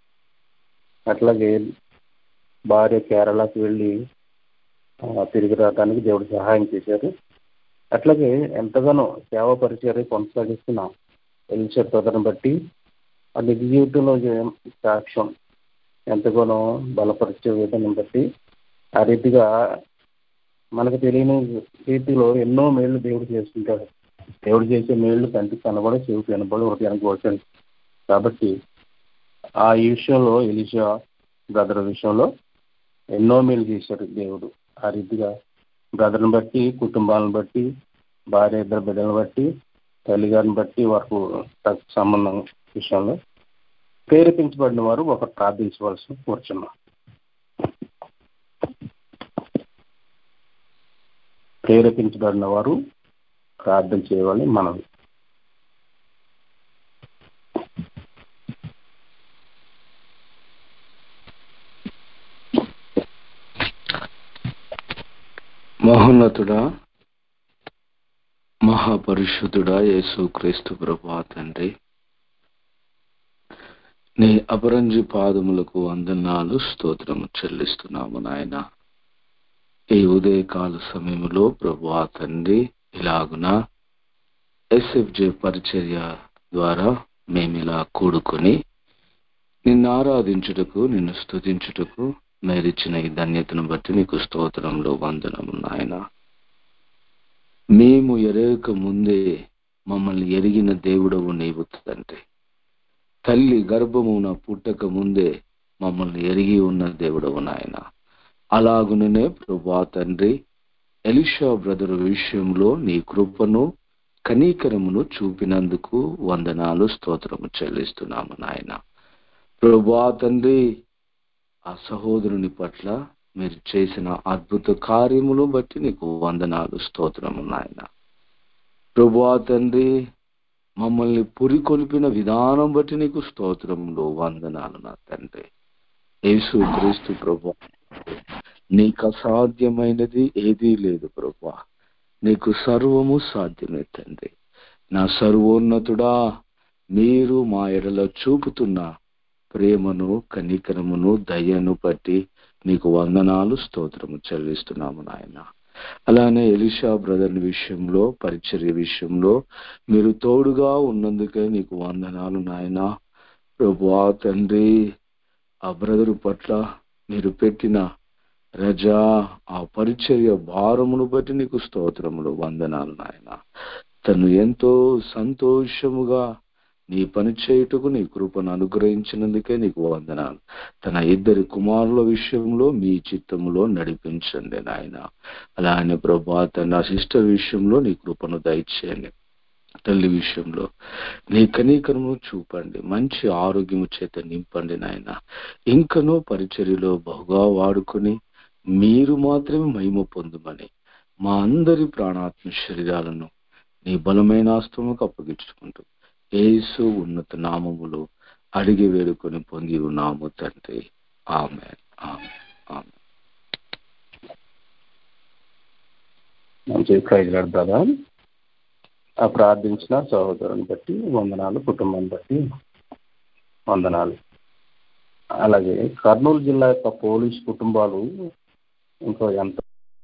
అట్లాగే భార్య కేరళకి వెళ్ళి తిరిగి రావడానికి దేవుడు సహాయం చేశారు అట్లాగే ఎంతగానో సేవ పరిచర్య కొనసాగిస్తున్న ఎలిచే బ్రదర్ని బట్టి ఆ నిజ జీవితంలో సాక్ష్యం ఎంతగానో బలపరిచే విధానం బట్టి ఆ రీతిగా మనకు తెలియని రీతిలో ఎన్నో మేళ్లు దేవుడు చేస్తుంటాడు దేవుడు చేసే మేళ్లు కంటికి కనబడి చెవికి కనబడి హృదయానికి వచ్చాడు కాబట్టి ఆ ఈ విషయంలో ఎలిషా బ్రదర్ విషయంలో ఎన్నో మేలు చేశాడు దేవుడు ఆ రీతిగా బ్రదర్ని బట్టి కుటుంబాలను బట్టి భార్య ఇద్దరు బిడ్డలను బట్టి తల్లిగారిని బట్టి వారికి సంబంధం విషయంలో ప్రేరేపించబడిన వారు ఒక ప్రార్థించవలసి కూర్చున్నాం ప్రేరేపించబడిన వారు ప్రార్థన చేయవాలి మనం మహోన్నతుడా మహాపరిశుద్ధుడా యేసు క్రీస్తు ప్రభా తండ్రి నీ అపరంజి పాదములకు వందనాలు స్తోత్రము చెల్లిస్తున్నాము నాయన ఈ ఉదయకాల సమయంలో ప్రభా తండ్రి ఇలాగున ఎస్ఎఫ్జే పరిచర్య ద్వారా మేము ఇలా కూడుకొని నిన్ను ఆరాధించుటకు నిన్ను స్తుతించుటకు మేరిచ్చిన ఈ ధన్యతను బట్టి నీకు స్తోత్రంలో వందనము నాయన మేము ఎరగక ముందే మమ్మల్ని ఎరిగిన దేవుడవు నీవు తండ్రి తల్లి గర్భమున పుట్టక ముందే మమ్మల్ని ఎరిగి ఉన్న దేవుడవు నాయన అలాగుననే ప్రభా తండ్రి ఎలిషా బ్రదర్ విషయంలో నీ కృపను కనీకరమును చూపినందుకు వందనాలు స్తోత్రము చెల్లిస్తున్నాము నాయన ప్రభా తండ్రి ఆ సహోదరుని పట్ల మీరు చేసిన అద్భుత కార్యములు బట్టి నీకు వందనాలు స్తోత్రము నాయన ప్రభా తండ్రి మమ్మల్ని పురికొల్పిన విధానం బట్టి నీకు స్తోత్రములు వందనాలు నా తండ్రి యేసు క్రీస్తు ప్రభా నీకు అసాధ్యమైనది ఏదీ లేదు ప్రభా నీకు సర్వము సాధ్యమే తండ్రి నా సర్వోన్నతుడా మీరు మా ఎడల చూపుతున్న ప్రేమను కనికరమును దయను బట్టి నీకు వందనాలు స్తోత్రము చెల్లిస్తున్నాము నాయన అలానే ఎలిషా బ్రదర్ విషయంలో పరిచర్య విషయంలో మీరు తోడుగా ఉన్నందుకే నీకు వందనాలు నాయన ప్రభువా తండ్రి ఆ బ్రదరు పట్ల మీరు పెట్టిన రజా ఆ పరిచర్య భారమును బట్టి నీకు స్తోత్రములు వందనాలు నాయన తను ఎంతో సంతోషముగా నీ పని చేయుటకు నీ కృపను అనుగ్రహించినందుకే నీకు వందనాలు తన ఇద్దరి కుమారుల విషయంలో మీ చిత్తములో నడిపించండి నాయన అలానే ప్రభా తన సిస్టర్ విషయంలో నీ కృపను దయచేయండి తల్లి విషయంలో నీ కనీకరము చూపండి మంచి ఆరోగ్యము చేత నింపండి నాయన ఇంకనూ పరిచర్యలో బహుగా వాడుకొని మీరు మాత్రమే మహిమ పొందుమని మా అందరి ప్రాణాత్మ శరీరాలను నీ బలమైన ఆస్తముకు అప్పగించుకుంటూ ఏసు ఉన్నత నామములో అడిగి వేడుకొని పొంది ఉన్నాము తండ్రి ఆమె ఆమె ఆమె మంచి ప్రైజ్ బ్రదర్ ఆ ప్రార్థించిన సహోదరుని బట్టి వందనాలు కుటుంబాన్ని బట్టి వందనాలు అలాగే కర్నూలు జిల్లా యొక్క పోలీస్ కుటుంబాలు ఇంకో ఎంత